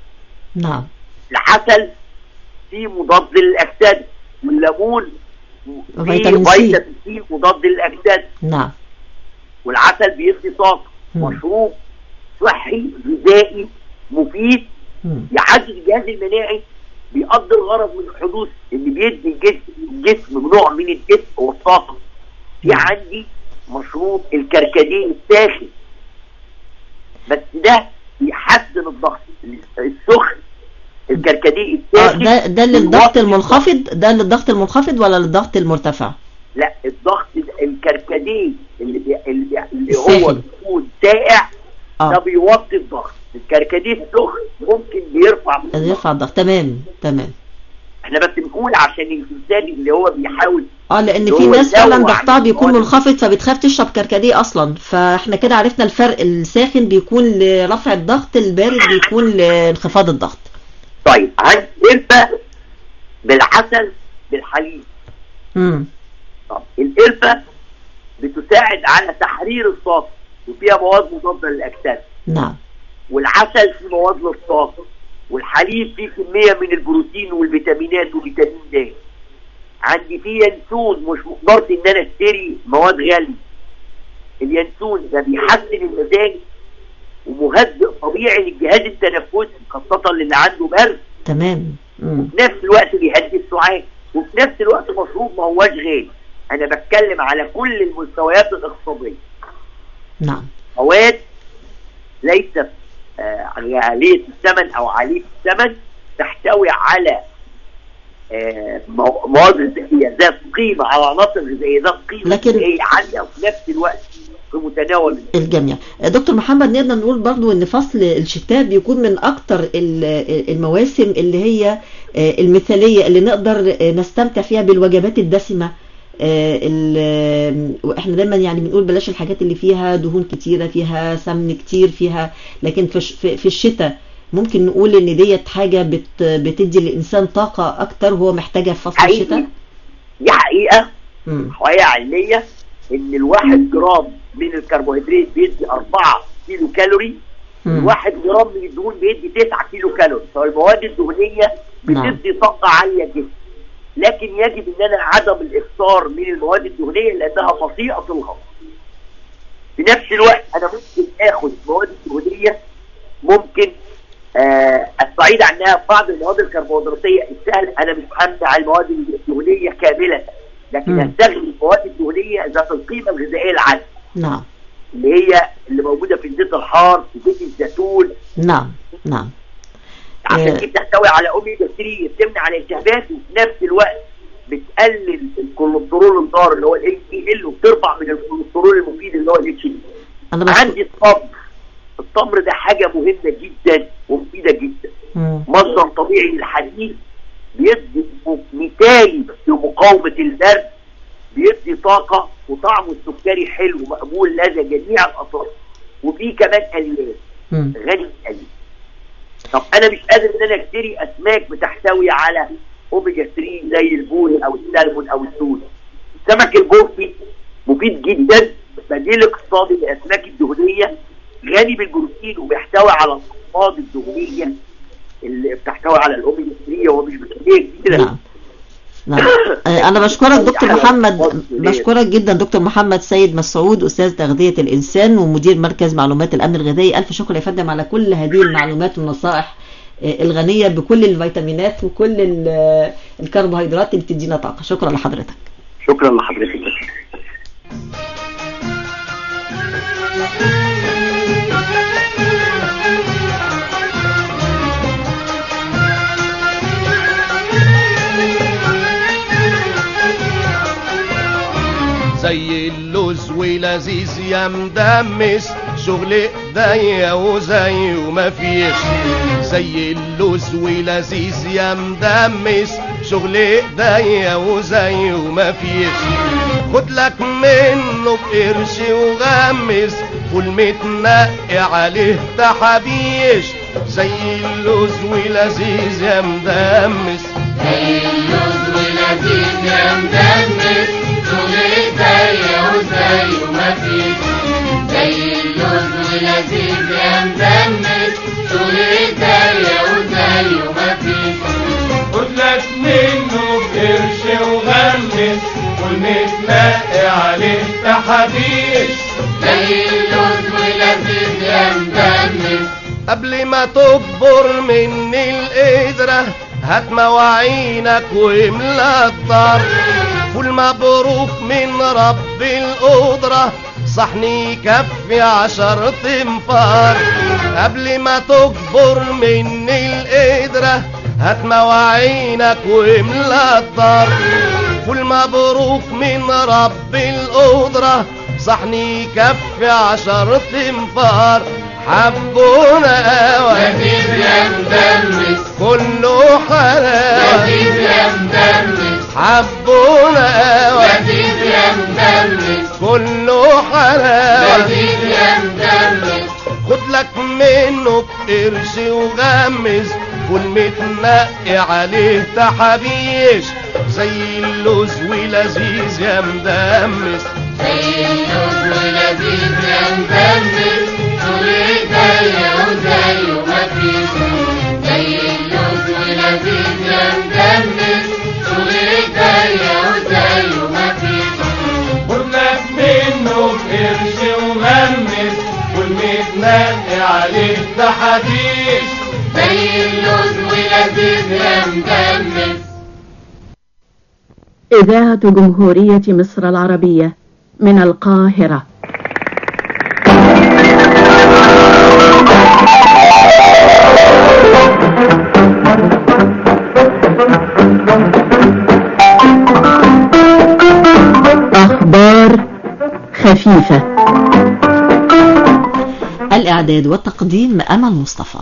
نعم العسل فيه مضاد للأكسدة والليمون فيه فيتامين سي. فيتامين سي مضاد للأكسدة نعم والعسل بيدي طاقة مشروب صحي غذائي مفيد مم. يعزز الجهاز المناعي بيقضي الغرض من حدوث اللي بيدي الجسم الجسم نوع من الدفء والطاقة في عندي مشروب الكركديه الساخن بس ده بيحسن الضغط السخن الكركديه اه الساخن ده ده للضغط المنخفض ده للضغط المنخفض ولا للضغط المرتفع لا الضغط ده- الكركديه اللي بي... اللي, بي... اللي هو الساخن. بيكون ساقع آه. ده بيوطي الضغط الكركديه السخن ممكن بيرفع من الضغط. يرفع الضغط تمام تمام احنا بس بنقول عشان الانسان اللي هو بيحاول اه لان اللي في هو ناس فعلا ينوع ضغطها من بيكون المواد. منخفض فبتخاف تشرب كركديه اصلا فاحنا كده عرفنا الفرق الساخن بيكون لرفع الضغط البارد بيكون لانخفاض الضغط طيب عندي قرفة بالعسل بالحليب امم طب القرفة بتساعد على تحرير الطاقة وفيها مواد مضادة للأكسدة نعم والعسل فيه مواد للطاقة والحليب فيه كمية من البروتين والفيتامينات وفيتامين د عندي فيه ينسون مش مقدرتي ان انا اشتري مواد غالية اليانسون ده بيحسن المزاج ومهدئ طبيعي للجهاز التنفسي خاصة للي عنده برد تمام مم. في نفس الوقت بيهدي السعال وفي نفس الوقت مشروب ما هواش غالي انا بتكلم على كل المستويات الاقتصادية نعم مواد ليست آه، عالية الثمن او عالية الثمن تحتوي على آه، مو- مواد غذائية ذات قيمة على عناصر غذائية ذات قيمة لكن- غذائية عالية وفي نفس الوقت في متناول الجميع دكتور محمد نقدر نقول برضو ان فصل الشتاء بيكون من اكتر ال- المواسم اللي هي آه، المثالية اللي نقدر آه، نستمتع فيها بالوجبات الدسمة آه، ال- واحنا دايما يعني بنقول بلاش الحاجات اللي فيها دهون كتيرة فيها سمن كتير فيها لكن في الش- في في الشتاء ممكن نقول ان ديت حاجة بت بتدي للانسان طاقة اكتر هو محتاجها في فصل حقيقي. الشتاء دي حقيقة مم. حقيقة علمية ان الواحد جرام من الكربوهيدرات بيدي 4 كيلو كالوري مم. الواحد جرام من الدهون بيدي 9 كيلو كالوري فالمواد الدهنيه نعم. بتدي طاقه عاليه جدا لكن يجب ان انا عدم الاكثار من المواد الدهنيه لانها بطيئه الهضم في نفس الوقت انا ممكن اخد المواد الدهنيه ممكن آه استعيد عنها بعض المواد الكربوهيدراتيه السهله انا مش همنع المواد الدهنيه كامله لكن مم. استغل المواد الدهنيه ذات القيمه الغذائيه العاليه نعم اللي هي اللي موجوده في الزيت الحار في زيت الزيتون نعم نعم عشان دي بتحتوي على اوميجا 3 بتمنع الالتهابات وفي نفس الوقت بتقلل الكوليسترول الضار اللي هو ال دي ال وبترفع من الكوليسترول المفيد اللي هو الاتش دي أنا بس عندي التمر التمر ده حاجه مهمه جدا ومفيده جدا مم. مصدر طبيعي للحديد بيدي مثالي لمقاومه البرد بيدي طاقه وطعمه السكري حلو مقبول لدى جميع الاطراف وفيه كمان الياف مم. غني بالالياف طب انا مش قادر ان انا اشتري اسماك بتحتوي على اوميجا 3 زي البوري او السلمون او التونه السمك البوري مفيد جدا بديل اقتصادي للاسماك الدهنيه غني بالبروتين وبيحتوي على الاحماض الدهنيه اللي بتحتوي على الاوميجا 3 هو مش بكميه كبيره نعم نعم آه، أنا بشكرك دكتور محمد بشكرك جدا دكتور محمد سيد مسعود أستاذ تغذية الإنسان ومدير مركز معلومات الأمن الغذائي ألف شكر يا فندم على كل هذه المعلومات والنصائح آه، الغنية بكل الفيتامينات وكل ال- آه، الكربوهيدرات اللي بتدينا طاقة شكرا لحضرتك شكرا لحضرتك زي اللوز ولذيذ يا مدمس شغل ايديا وزي وما فيش زي اللوز ولذيذ يا مدمس شغل ايديا وزي وما فيش خد لك منه بقرش وغمس فول متنقي عليه تحابيش زي اللوز ولذيذ يا مدمس زي اللوز ولذيذ يا مدمس شغل ايديا وزي وما فيش زي اللوز ولذيذ يا مدمس شغل ايديا وزي وما فيش خد لك منه بقرش وغمس ونتنقي عليه تحابيش زي اللوز ولذيذ يا مدمس قبل ما تكبر مني القدرة هات مواعينك واملى الدار فول مبروك من رب القدرة صحني يكفي عشر تنفار قبل ما تكبر مني القدرة هات مواعينك واملى الدار فول مبروك من رب القدرة صحني يكفي عشر تنفار حبونا قوي لذيذ يا مدمس كله حلاوة لذيذ يا مدمس حبونا قوي لذيذ يا مدمس كله حلاوة لذيذ يا مدمس خد لك منه بقرش وغمس فول متنقي عليه تحابيش زي اللوز ولذيذ يا مدمس زي اللوز ولذيذ يا مدمس شغل ايديا وزي وما فيش زي اللوز ولذيذ يا مدمس شغل ايديا وزي وما فيش خد لك منه بقرش وغمس فول متنقي عليه تحابيش زي اللوز ولذيذ يا مدمس إذاعة جمهورية مصر العربية من القاهرة أخبار خفيفة الإعداد والتقديم أمل مصطفى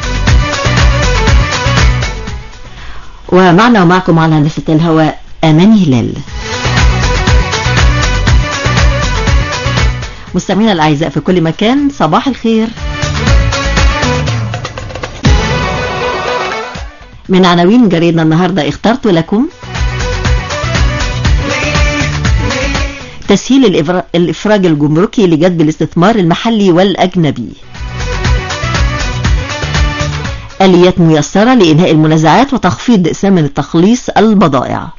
ومعنا ومعكم على هندسة الهواء أمان هلال مستمعينا الأعزاء في كل مكان صباح الخير من عناوين جريدنا النهاردة اخترت لكم تسهيل الإفرا- الإفراج الجمركي لجذب الاستثمار المحلي والأجنبي آليات ميسرة لإنهاء المنازعات وتخفيض ثمن التخليص البضائع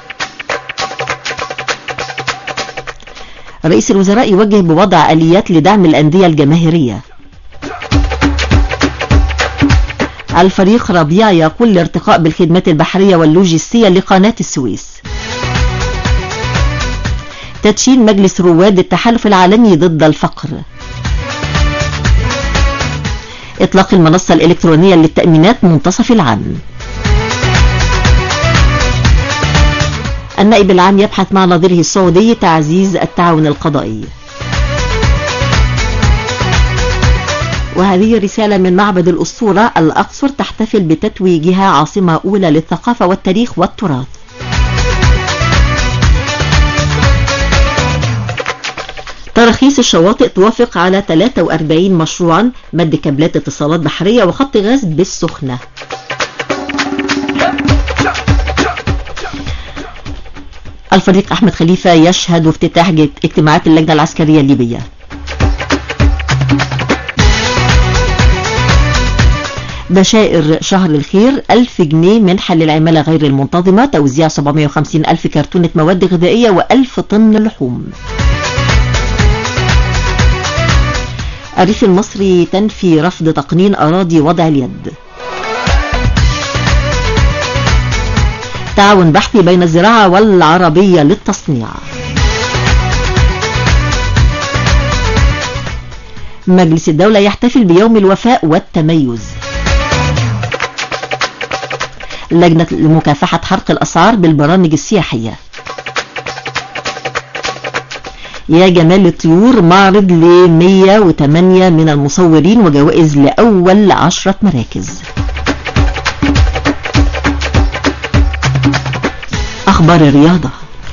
رئيس الوزراء يوجه بوضع آليات لدعم الأندية الجماهيرية الفريق ربيع يقول الارتقاء بالخدمات البحرية واللوجستية لقناة السويس تدشين مجلس رواد التحالف العالمي ضد الفقر إطلاق المنصة الإلكترونية للتأمينات منتصف العام النائب العام يبحث مع نظيره السعودي تعزيز التعاون القضائي وهذه رسالة من معبد الأسطورة الأقصر تحتفل بتتويجها عاصمة أولى للثقافة والتاريخ والتراث تراخيص الشواطئ توافق على 43 مشروعا مد كابلات اتصالات بحرية وخط غاز بالسخنة الفريق أحمد خليفة يشهد افتتاح اجتماعات اللجنة العسكرية الليبية بشائر شهر الخير ألف جنيه منحة للعمالة غير المنتظمة توزيع 750 ألف كرتونة مواد غذائية وألف طن لحوم الريف المصري تنفي رفض تقنين أراضي وضع اليد تعاون بحثي بين الزراعة والعربية للتصنيع مجلس الدولة يحتفل بيوم الوفاء والتميز لجنة لمكافحة حرق الأسعار بالبرامج السياحية يا جمال الطيور معرض ل 108 من المصورين وجوائز لأول عشرة مراكز أخبار الرياضة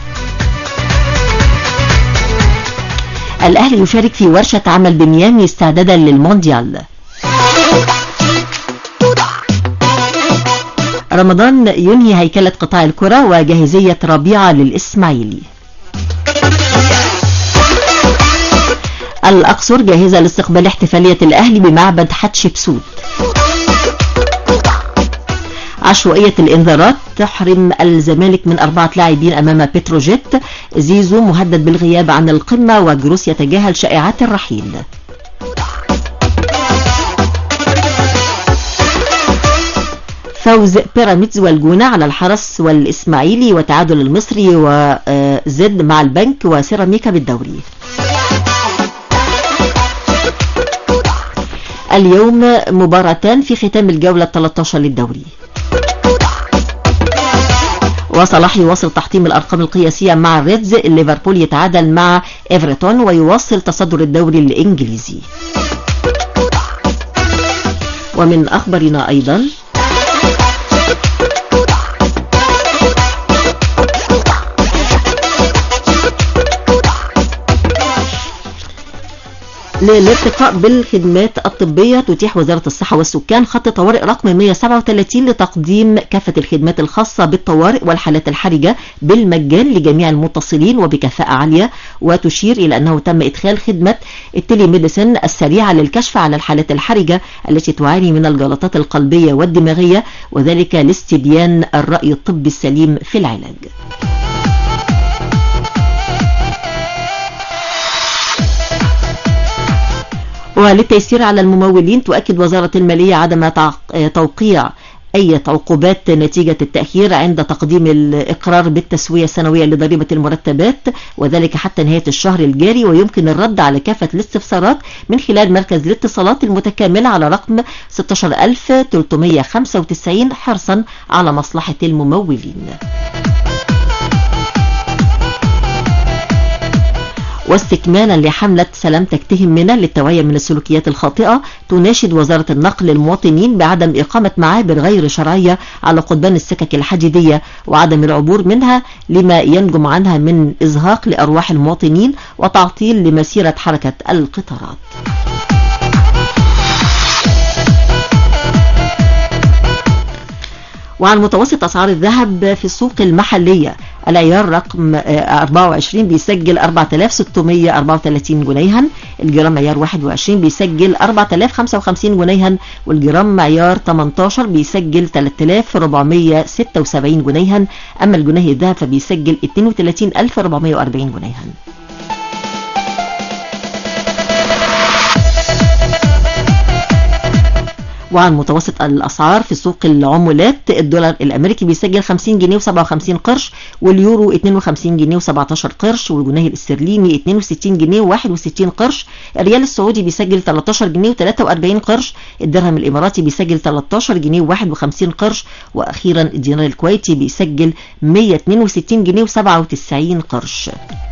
الأهلي يشارك في ورشة عمل بميامي استعدادا للمونديال رمضان ينهي هيكلة قطاع الكرة وجاهزية ربيعة للإسماعيلي الأقصر جاهزة لاستقبال احتفالية الأهلي بمعبد حتشبسوت عشوائية الإنذارات تحرم الزمالك من أربعة لاعبين أمام بتروجيت زيزو مهدد بالغياب عن القمة وجروس يتجاهل شائعات الرحيل فوز بيراميدز والجونة على الحرس والإسماعيلي وتعادل المصري وزد مع البنك وسيراميكا بالدوري اليوم مباراتان في ختام الجولة 13 للدوري وصلاح يواصل تحطيم الأرقام القياسية مع الريدز ليفربول يتعادل مع إيفرتون ويواصل تصدر الدوري الإنجليزي ومن أخبارنا أيضا للارتقاء بالخدمات الطبية تتيح وزارة الصحة والسكان خط طوارئ رقم 137 لتقديم كافة الخدمات الخاصة بالطوارئ والحالات الحرجة بالمجان لجميع المتصلين وبكفاءة عالية وتشير إلى أنه تم إدخال خدمة التليميديسن السريعة للكشف على الحالات الحرجة التي تعاني من الجلطات القلبية والدماغية وذلك لاستبيان الرأي الطبي السليم في العلاج. وللتيسير على الممولين تؤكد وزارة المالية عدم توقيع أي عقوبات نتيجة التأخير عند تقديم الإقرار بالتسوية السنوية لضريبة المرتبات وذلك حتى نهاية الشهر الجاري ويمكن الرد على كافة الاستفسارات من خلال مركز الاتصالات المتكامل على رقم 16395 حرصا على مصلحة الممولين واستكمالا لحملة سلامتك تهمنا للتوعية من السلوكيات الخاطئة تناشد وزارة النقل المواطنين بعدم إقامة معابر غير شرعية على قضبان السكك الحديدية وعدم العبور منها لما ينجم عنها من إزهاق لأرواح المواطنين وتعطيل لمسيرة حركة القطارات وعن متوسط أسعار الذهب في السوق المحلية العيار رقم آه، 24 بيسجل 4634 جنيها الجرام معيار 21 بيسجل 4055 جنيها والجرام معيار 18 بيسجل 3476 جنيها أما الجنيه الذهب فبيسجل 32440 جنيها وعن متوسط الأسعار في سوق العملات الدولار الأمريكي بيسجل 50 جنيه و57 قرش واليورو 52 جنيه و17 قرش والجنيه الاسترليني 62 جنيه و61 قرش الريال السعودي بيسجل 13 جنيه و43 قرش الدرهم الإماراتي بيسجل 13 جنيه و51 قرش وأخيرا الدينار الكويتي بيسجل 162 جنيه و97 قرش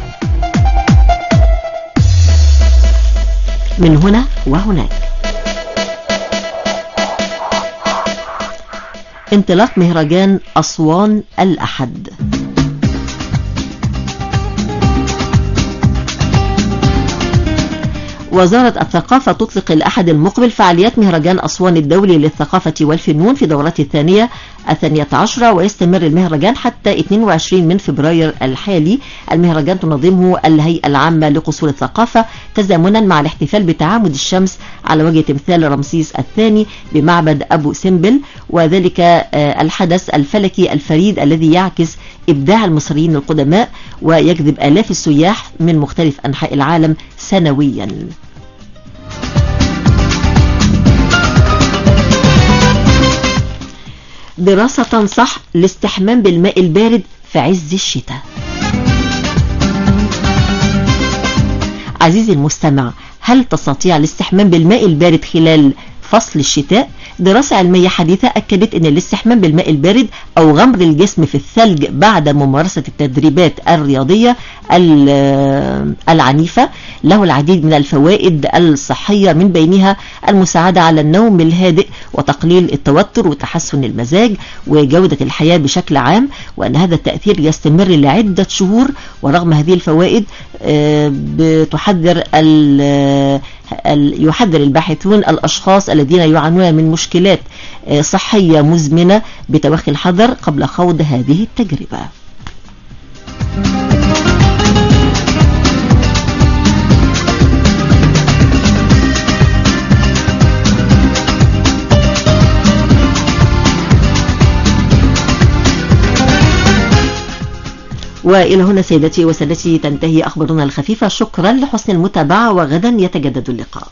من هنا وهناك انطلاق مهرجان أسوان الأحد وزارة الثقافة تطلق الأحد المقبل فعاليات مهرجان أسوان الدولي للثقافة والفنون في دورته الثانية الثانية عشرة ويستمر المهرجان حتى 22 من فبراير الحالي المهرجان تنظمه الهيئة العامة لقصور الثقافة تزامنا مع الاحتفال بتعامد الشمس على وجه تمثال رمسيس الثاني بمعبد أبو سمبل وذلك آه، الحدث الفلكي الفريد الذي يعكس إبداع المصريين القدماء ويجذب آلاف السياح من مختلف أنحاء العالم سنويا دراسة تنصح الاستحمام بالماء البارد في عز الشتاء عزيزي المستمع هل تستطيع الاستحمام بالماء البارد خلال فصل الشتاء دراسة علمية حديثة أكدت أن الاستحمام بالماء البارد أو غمر الجسم في الثلج بعد ممارسة التدريبات الرياضية ال- العنيفة له العديد من الفوائد الصحية من بينها المساعدة على النوم الهادئ وتقليل التوتر وتحسن المزاج وجودة الحياة بشكل عام وأن هذا التأثير يستمر لعدة شهور ورغم هذه الفوائد آه، بتحذر ال- ال- يحذر الباحثون الأشخاص الذين يعانون من مشكلات آه، صحية مزمنة بتوخي الحذر قبل خوض هذه التجربة وإلى هنا سيدتي وسادتي تنتهي أخبارنا الخفيفة شكرا لحسن المتابعة وغدا يتجدد اللقاء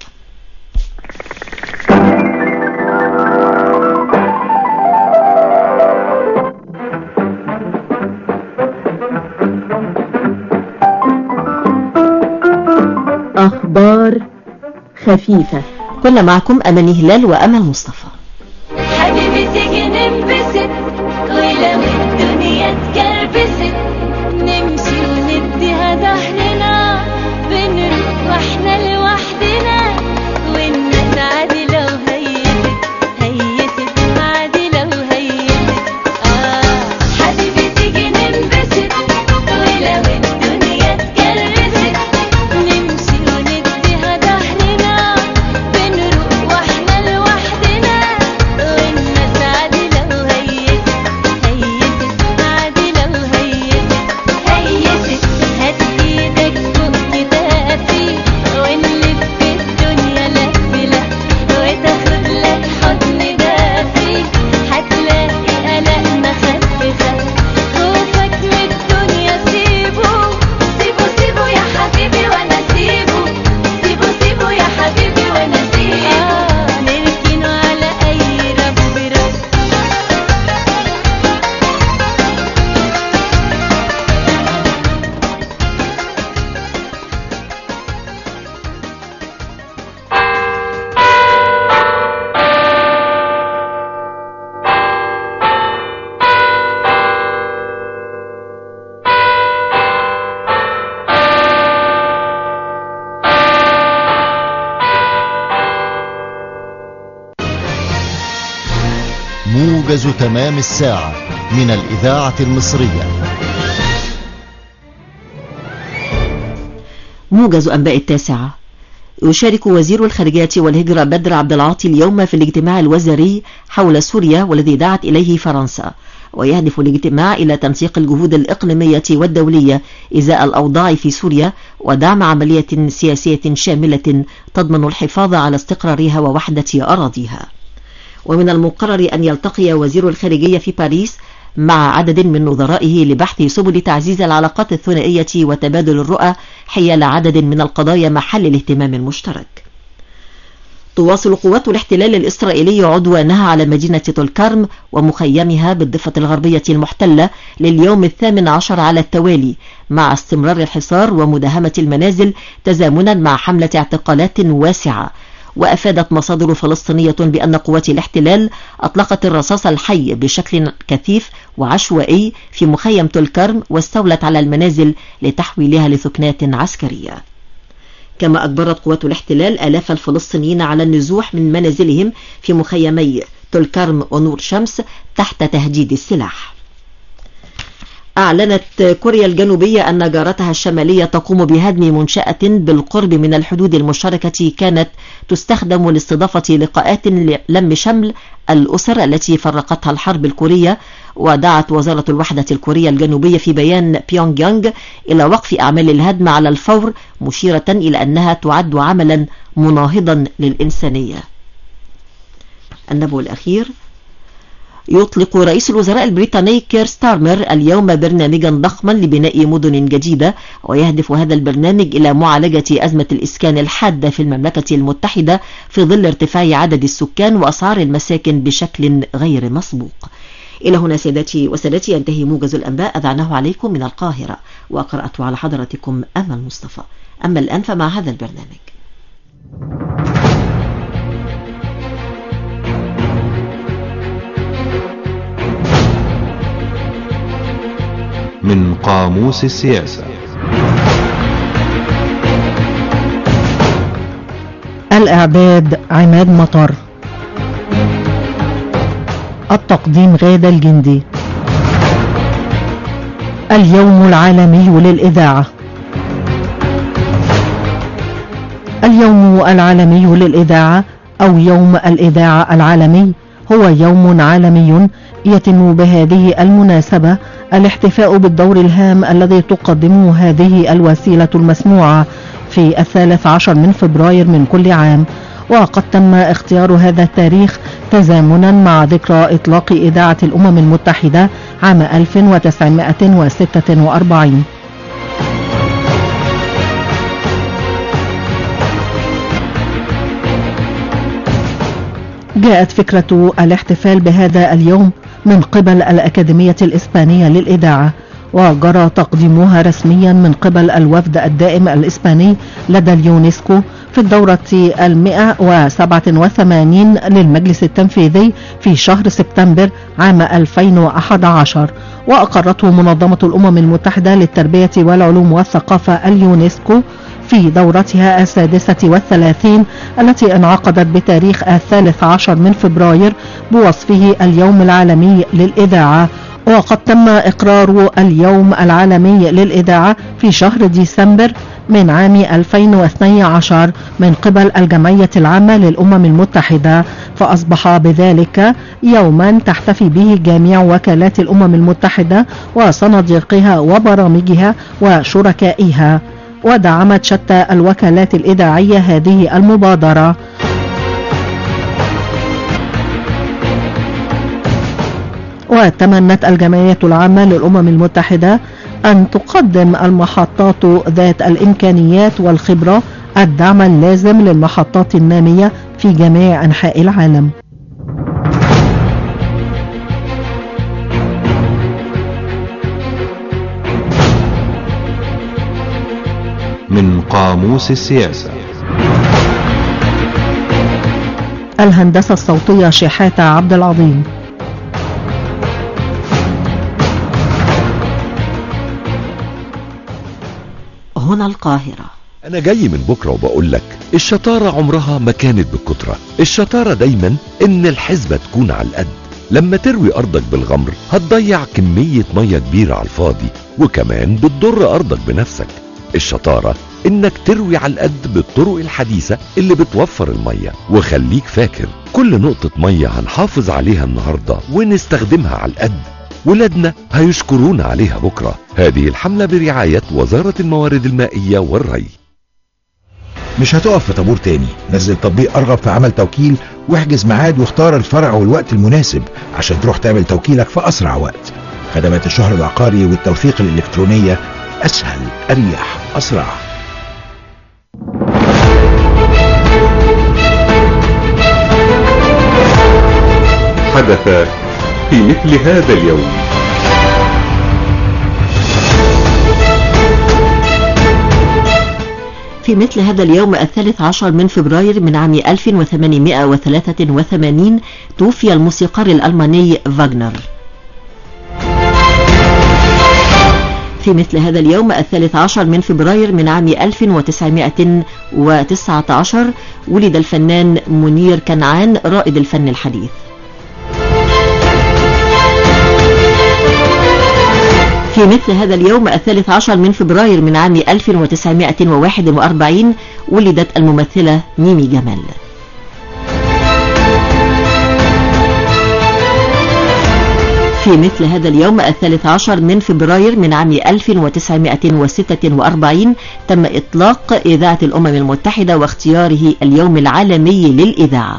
أخبار خفيفة كنا معكم أماني هلال وأمل مصطفى حبيبي تيجي ننبسط ولو الدنيا اتكربست نمشي ونديها ظهرنا بنروح واحنا لوحدنا والناس عادي لو هيست هيست عادي لو هيست آه حبيبي تيجي ننبسط ولو الدنيا اتكربست نمشي ونديها ظهرنا بنروح واحنا لوحدنا والناس عادي لو هيست هيست عادي لو هيست هيست هات ايدك فوق كتافي ونلف الدنيا لف لف وتاخد لك حضن دافي هتلاقي قلقنا خف خف خوفك من الدنيا سيبه سيبه سيبه يا حبيبي وانا سيبه سيبه سيبه يا حبيبي وانا سيبه آه نركنه على اي رب رب موجز تمام الساعة من الإذاعة المصرية موجز أنباء التاسعة يشارك وزير الخارجية والهجرة بدر عبد العاطي اليوم في الاجتماع الوزاري حول سوريا والذي دعت إليه فرنسا ويهدف الاجتماع إلى تنسيق الجهود الإقليمية والدولية إزاء الأوضاع في سوريا ودعم عملية سياسية شاملة تضمن الحفاظ على استقرارها ووحدة أراضيها ومن المقرر أن يلتقي وزير الخارجية في باريس مع عدد من نظرائه لبحث سبل تعزيز العلاقات الثنائية وتبادل الرؤى حيال عدد من القضايا محل الاهتمام المشترك تواصل قوات الاحتلال الإسرائيلي عدوانها على مدينة طولكرم ومخيمها بالضفة الغربية المحتلة لليوم الثامن عشر على التوالي مع استمرار الحصار ومداهمة المنازل تزامنا مع حملة اعتقالات واسعة وأفادت مصادر فلسطينية بأن قوات الاحتلال أطلقت الرصاص الحي بشكل كثيف وعشوائي في مخيم تلكرم واستولت على المنازل لتحويلها لثكنات عسكرية كما أجبرت قوات الاحتلال آلاف الفلسطينيين على النزوح من منازلهم في مخيمي تلكرم ونور شمس تحت تهديد السلاح أعلنت كوريا الجنوبية أن جارتها الشمالية تقوم بهدم منشأة بالقرب من الحدود المشتركة كانت تستخدم لاستضافة لقاءات لم شمل الأسر التي فرقتها الحرب الكورية ودعت وزارة الوحدة الكورية الجنوبية في بيان بيونغ يانغ إلى وقف أعمال الهدم على الفور مشيرة إلى أنها تعد عملا مناهضا للإنسانية النبو الأخير يطلق رئيس الوزراء البريطاني كير ستارمر اليوم برنامجا ضخما لبناء مدن جديدة ويهدف هذا البرنامج إلى معالجة أزمة الإسكان الحادة في المملكة المتحدة في ظل ارتفاع عدد السكان وأسعار المساكن بشكل غير مسبوق إلى هنا سيداتي وسادتي ينتهي موجز الأنباء أذعناه عليكم من القاهرة وقرأت على حضرتكم أمل مصطفى أما الآن فمع هذا البرنامج من قاموس السياسة الإعداد عماد مطر التقديم غادة الجندي اليوم العالمي للإذاعة اليوم العالمي للإذاعة أو يوم الإذاعة العالمي هو يوم عالمي يتم بهذه المناسبة الاحتفاء بالدور الهام الذي تقدمه هذه الوسيلة المسموعة في الثالث عشر من فبراير من كل عام وقد تم اختيار هذا التاريخ تزامنا مع ذكرى إطلاق إذاعة الأمم المتحدة عام 1946 جاءت فكرة الاحتفال بهذا اليوم من قبل الأكاديمية الإسبانية للإذاعة وجرى تقديمها رسميا من قبل الوفد الدائم الإسباني لدى اليونسكو في الدورة المئة وسبعة وثمانين للمجلس التنفيذي في شهر سبتمبر عام 2011 وأقرته منظمة الأمم المتحدة للتربية والعلوم والثقافة اليونسكو في دورتها السادسة والثلاثين التي انعقدت بتاريخ الثالث عشر من فبراير بوصفه اليوم العالمي للإذاعة وقد تم إقرار اليوم العالمي للإذاعة في شهر ديسمبر من عام 2012 من قبل الجمعية العامة للأمم المتحدة فأصبح بذلك يوما تحتفي به جميع وكالات الأمم المتحدة وصناديقها وبرامجها وشركائها ودعمت شتى الوكالات الإذاعية هذه المبادرة وتمنت الجمعية العامة للأمم المتحدة أن تقدم المحطات ذات الإمكانيات والخبرة الدعم اللازم للمحطات النامية في جميع أنحاء العالم من قاموس السياسة الهندسة الصوتية شحاتة عبد العظيم هنا القاهرة انا جاي من بكرة وبقول لك الشطارة عمرها ما كانت بالكترة الشطارة دايما ان الحسبة تكون على القد لما تروي ارضك بالغمر هتضيع كمية مية كبيرة على الفاضي وكمان بتضر ارضك بنفسك الشطارة انك تروي على القد بالطرق الحديثة اللي بتوفر المية وخليك فاكر كل نقطة مية هنحافظ عليها النهاردة ونستخدمها على القد ولادنا هيشكرونا عليها بكرة هذه الحملة برعاية وزارة الموارد المائية والري مش هتقف في طابور تاني نزل تطبيق ارغب في عمل توكيل واحجز ميعاد واختار الفرع والوقت المناسب عشان تروح تعمل توكيلك في اسرع وقت خدمات الشهر العقاري والتوثيق الالكترونية اسهل اريح اسرع حدث في مثل هذا اليوم في مثل هذا اليوم الثالث عشر من فبراير من عام 1883 توفي الموسيقار الألماني فاغنر في مثل هذا اليوم الثالث عشر من فبراير من عام 1919 ولد الفنان منير كنعان رائد الفن الحديث في مثل هذا اليوم الثالث عشر من فبراير من عام 1941 ولدت الممثلة ميمي جمال في مثل هذا اليوم الثالث عشر من فبراير من عام 1946 تم إطلاق إذاعة الأمم المتحدة واختياره اليوم العالمي للإذاعة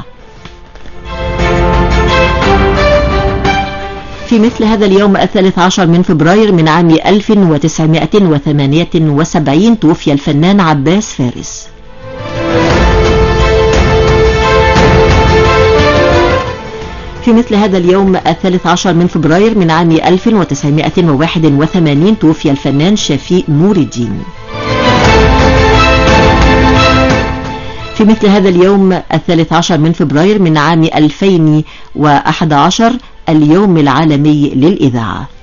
في مثل هذا اليوم الثالث عشر من فبراير من عام 1978 توفي الفنان عباس فارس في مثل هذا اليوم الثالث عشر من فبراير من عام 1981 توفي الفنان شفيق نور الدين في مثل هذا اليوم الثالث عشر من فبراير من عام 2011 اليوم العالمي للإذاعة